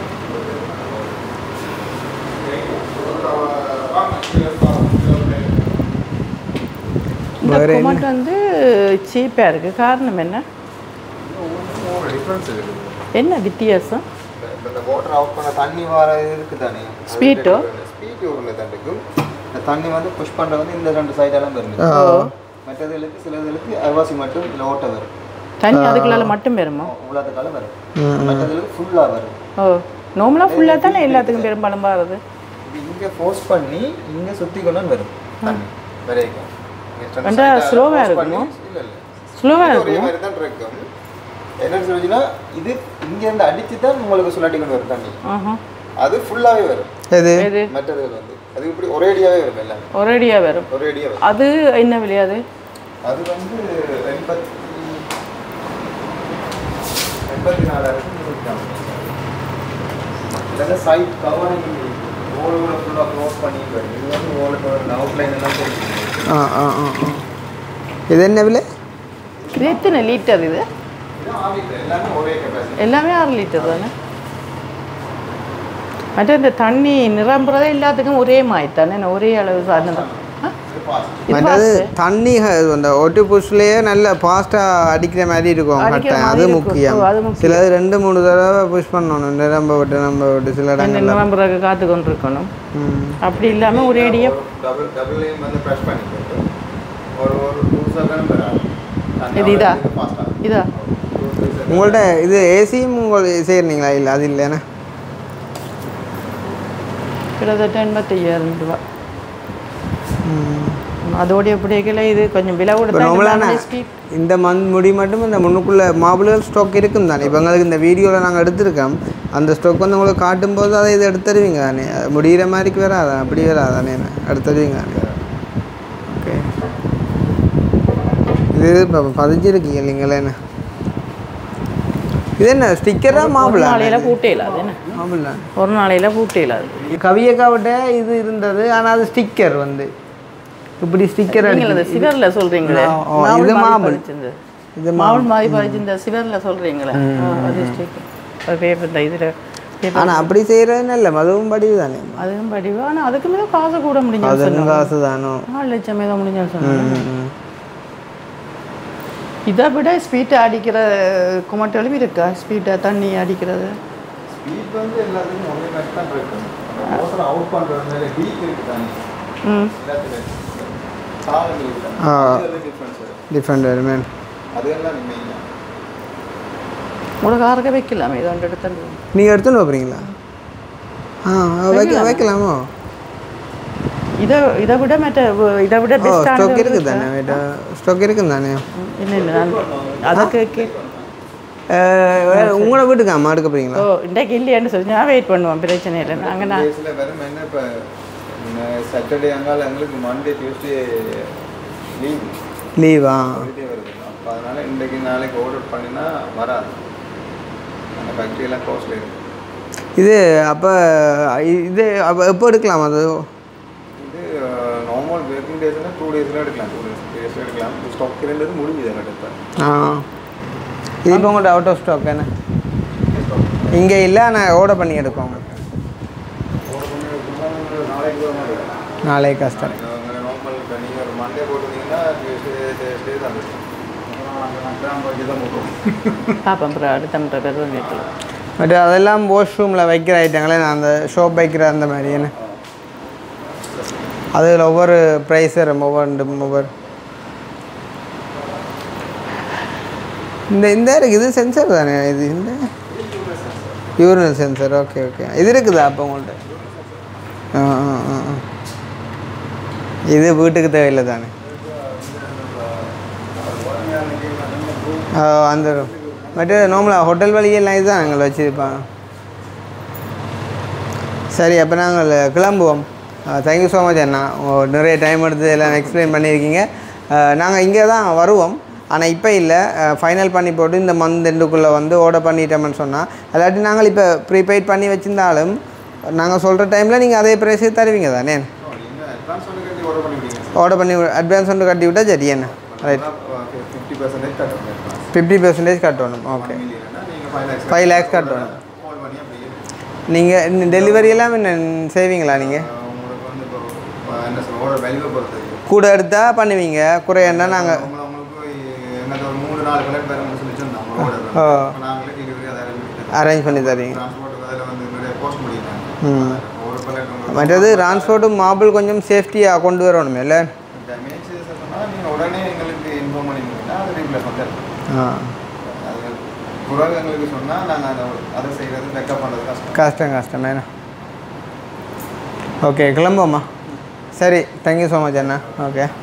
இந்த வேற என்ன? குமட் வந்து சீப்பாக இருக்குது காரணம் என்ன டிஃப்ரென்ஸ் இருக்குது என்ன வித்தியாசம் இப்போ இந்த வாட்டர் ஆஃப் பண்ண தண்ணி வர இருக்கு தானே Speed ஓ? ஸ்பீட் உள்ள தண்டுக்கும் இந்த தண்ணி வந்து புஷ் பண்ணுறது வந்து இந்த ரெண்டு சைடெல்லாம் வருது மற்றதுகளுக்கு சிலதுகளுக்கு அரைவாசி மட்டும் இல்லை ஓட்ட வரும் தண்ணி அதுக்குள்ளால மட்டும் வருமா உள்ளாத வரும் மற்றதுகளுக்கு ஃபுல்லாக வரும் ஓ நார்மலாக ஃபுல்லாக தானே எல்லாத்துக்கும் பெரும்பாலும் பாருது இங்கே ஃபோர்ஸ் பண்ணி இங்கே சுற்றி கொண்டு வரும் தண்ணி வரைக்கும் ரெண்டா slow-ஆ இருக்குமோ? இல்லை இல்லை ஸ்லோவாக ஒரே இருக்கும் மாதிரி தான் இருக்கும் என்னன்னு சொல்லிச்சுன்னா இது இங்கேருந்து அடிச்சு தான் உங்களுக்கு சுழட்டி கொண்டு வரும் தண்ணி ஆஹா அது ஃபுல்லாகவே வரும் எது இது மற்றது வந்து அது இப்படி ஒரேடியாவே வரும் எல்லாமே ஒரேடியாக வரும் ஒரேடியா வரும் அது என்ன விலையாது அது வந்து எண்பத்தி எண்பத்தி நாலாயிரத்தி இதெல்லாம் சைட் கவரிங் ஓலோட ஃபுல்லாக க்ளோஸ் பண்ணிட்டு வரும் இது வந்து ஓலுக்கு ஒரு அவுட்லைன் எல்லாம் போட்டு ஆ ஆ ஆ ஆ. இது என்ன விலை இது எத்தனை லிட்டர் இது இது ஆவிட்டு எல்லாமே ஒரே கெப்பாசிட்டி எல்லாமே ஆறு லிட்டர் தானே மற்ற இந்த தண்ணி நிரம்புறதே எல்லாத்துக்கும் ஒரே மாதிரி தானே ஒரே அளவு சாதனம் தான் ஆ? இது மற்றது fast. தண்ணி ஹ- அந்த ஒட்டு புஷ்லேயே நல்ல ஃபாஸ்ட்டாக அடிக்கிற மாதிரி இருக்கும் அடிக்கிற கட்டை மாதிரி அது இருக்கும். முக்கியம் ஓ, அது முக்கியம். சிலது ரெண்டு மூணு தடவை புஷ் பண்ணணும் நிரம்ப விட்டு நம்ம விட்டு சில என்ன இடங்கள்ல நிரம்புறதுக்கு காத்து கொண்டு இருக்கணும் ம் அப்படி இல்லாமல் ஒரேடியாக டபுள் டபுள்லையும் வந்து ப்ரெஷ் பண்ணி போட்டு ஒரு ஒரு டூ செகண்ட் வராது இது இதா? இதா உங்கள்ட்ட இது ஏசியும் உங்கள் செய்கிறீங்களா இல்லை அது இல்லைண்ணா கிட்டத்தட்ட எண்பத்தையாயிரம் ரூபா அதோடைய பிடிக்கல இது கொஞ்சம் விலை இப்போ நார்மலான கொடுத்தா இந்த மந்த் முடி மட்டும் இந்த முன்னுக்குள்ள மாபிள்கள் ஸ்டாக் இருக்கும் தானே இப்போ எங்களுக்கு இந்த வீடியோவில் நாங்கள் எடுத்திருக்கோம் அந்த ஸ்டாக் வந்து உங்களுக்கு காட்டும்போது அதை இது எடுத்துருவீங்க தானே அது முடிகிற மாதிரிக்கு வராதா அப்படி வராதானே எடுத்துருவீங்க தானே ஓகே இது இப்போ பதிஞ்சிருக்கீங்க இல்லைங்களா என்ன இது என்ன ஸ்டிக்கரா ஒரு மாப்பிளா நாளையில பூட்டையில அது என்ன மாப்பிளா ஒரு நாளையில பூட்டையில அது கவியக்காவிட்ட இது இருந்தது ஆனால் அது ஸ்டிக்கர் வந்து இப்படி ஸ்டிக்கர் நீங்கள் அந்த அடிச்சு சிவர்ல சொல்றீங்களே ஆ, ஆ, மாவுள் இது மாதிரி மாவுள். பதிச்சிருந்தது. இது மாவுள் மாதிரி பதிச்சிருந்த சிவர்ல சொல்றீங்களே ஆ, அது ஸ்டிக்கர் அது பேப்பர் இந்த இதில் பேப்பர் ஆனால் அப்படி செய்கிறது இல்லை அதுவும் படிவு தானே அதுவும் படிவு ஆனால் அதுக்கு மேலே காசு கூட முடிஞ்சு அதுவும் காசு தானோ நாலு லட்சம் ஏதோ முடிஞ்சுன்னு சொன்னாங்க ம். இதை விட ஸ்பீட்டை அடிக்கிற குமட்டலும் இருக்கா ஸ்பீட்டை தண்ணி அடிக்கிறது ஸ்பீட் வந்து எல்லாத்துக்கும் ஒரே மாதிரி தான் இருக்கும் அந்த மோட்டர் அவுட் பண்ணுறது ஹீட் இருக்கு தானே ம் எல்லாத்துலையும் சாதங்கள் இருக்கு ஆ. அது டிஃப்ரென்ஸ் வரும் டிஃப்ரெண்ட் வருமே அதெல்லாம் மெயினாக உங்களோட காரக்க வைக்கலாமே இது ஒன்று எடுத்து நீங்கள் எடுத்துன்னு வைப்பீங்களா ஆ வைக்க வைக்கலாமோ இதை இதை விட மற்ற இதை விட ஓ ஸ்டாக் பெஸ்ட்டான இருக்குது தானே வேட்டா ஸ்டாக் இருக்குது தானே இல்லை இல்லை நான் அதை கேட்க அஹ், வேற உங்களோட வீட்டுக்கு அம்மா எடுக்க போறீங்களா ஓ இன்றைக்கு இல்லையான்னு சொல்லி நான் வெயிட் பண்ணுவோம் பிரச்சனை இல்லை நாங்கள் நான் டேஸில் வெறும் என்ன இப்போ சாட்டர்டே அங்கால எங்களுக்கு மண்டே டியூஸ்டே லீவ் லீவா ஹாலிடே வருது அப்போ அதனால இன்றைக்கு நாளைக்கு ஆர்டர் பண்ணினா வராது அந்த ஃபேக்ட்ரியெல்லாம் கோஸ்ட்ல இருக்கு இது அப்போ இது அப்போ எப்போ எடுக்கலாம் அது இது நார்மல் ஒர்க்கிங் டேஸ்னால் டூ டேஸில் எடுக்கலாம் டூ டேஸ் டேஸில் எடுக்கலாம் ஸ்டாக் இருந்தது முடிஞ்சுது எங்கிட்ட இப்போ ஆ இது இப்போ உங்கள்கிட்ட அவுட் ஆஃப் ஸ்டாக் என்ன இங்கே இல்லை ஆனால் ஆர்டர் பண்ணி எடுப்போம் நாளைக்கு வர மாதிரி இருக்கும். நாளைக்கு கஷ்டம் நாங்கள் நார்மல் இப்போ நீங்கள் ஒரு மண்டே போட்டுருந்தீங்கன்னா டியூஸ்டே டேஸ்டே தான் இருக்கும் கிராம் வச்சு தான் போட்டுருவோம் பார்ப்போம் அப்புறம் அடுத்த பேர் கேட்கலாம் பட் அதெல்லாம் வாஷ்ரூமில் வைக்கிற ஐட்டங்களே நான் அந்த ஷோப் வைக்கிற அந்த மாதிரி என்ன அதில் ஒவ்வொரு ப்ரைஸ் வரும் ஒவ்வொரு ஒவ்வொரு இந்த இந்த இருக்கு இது சென்சர் தானே இது இந்த யூரினல் சென்சர் ஓகே ஓகே இது இருக்குதா அப்போ உங்கள்கிட்ட ஆ ஆ ஆ ஆ. இது வீட்டுக்கு தேவையில்லை தானே ஆ, அந்த மற்ற நார்மலாக ஹோட்டல் வழியெல்லாம் இதுதான் எங்களை வச்சுருப்பாங்க சரி அப்போ நாங்கள் கிளம்புவோம் தேங்க்யூ ஸோ மச் அண்ணா ஓ, நிறைய டைம் எடுத்து எல்லாம் எக்ஸ்பிளைன் பண்ணியிருக்கீங்க நாங்கள் இங்கே தான் வருவோம் ஆனால் இப்போ இல்லை ஃபைனல் பண்ணி போட்டு இந்த மந்த் எண்டுக்குள்ளே வந்து ஆர்டர் பண்ணிட்டோம்னு சொன்னால் இல்லாட்டி நாங்கள் இப்போ ப்ரீபெய்ட் பண்ணி வச்சுருந்தாலும் நாங்கள் சொல்கிற டைமில் நீங்கள் அதே ப்ரைஸுக்கு தருவீங்க தானே நீங்கள் அட்வான்ஸ் வந்து கட்டி ஆர்டர் பண்ணிவிடுங்க ஆர்டர் பண்ணி அட்வான்ஸ் ஒன்று கட்டி விட்டால் சரி என்ன ரைட் ஃபிஃப்டி பர்சன்டேஜ் கட்டணும் ஃபிஃப்டி பெர்சன்டேஜ் கட்டணும் ஓகே இல்லைன்னா நீங்கள் ஃபைவ் லேக்ஸ் ஃபைவ் லேக்ஸ் கட்டணும் கால் பண்ணி அப்படியே நீங்கள் டெலிவரி எல்லாம் என்ன செய்வீங்களா நீங்கள் உங்களுக்கு வந்து இப்போ என்ன சொல்ல ஆர்டர் வேல்யூவை பொறுத்தது கூட எடுத்தால் பண்ணுவீங்க குறையன்னா நாங்கள் உங்களை உங்களுக்கு எனக்கு ஒரு மூணு நாலு பிளேட் வேறு சொல்லி வச்சிருந்தோம் ஓ. ஆர்டர் நாங்களே டெலிவரி அதை அரேஞ்ச் பண்ணி தரீங்க டிரான்ஸ்போர்ட் அதில் வந்து நிறைய கோஸ்ட் முடியுங்க ம் ஒரு பிளேட் உங்களுக்கு மற்றது டிரான்ஸ்போர்ட்டும் மாபிள் கொஞ்சம் சேஃப்டியாக கொண்டு வரணும் இல்லை டேமேஜ் சொன்னால் நீங்கள் உடனே எங்களுக்கு இன்ஃபார்ம் பண்ணிங்கன்னா அது ரீப்ளேஸ் பண்ணுறது ஆ அது பிறகு எங்களுக்கு சொன்னால் நாங்கள் அதை அதை செய்கிறது பேக்கப் பண்ணுறது கஷ்டம் கஷ்டம் கஷ்டம் என்ன ஓகே கிளம்புவோம்மா சரி தேங்க்யூ ஸோ மச் அண்ணா ஓகே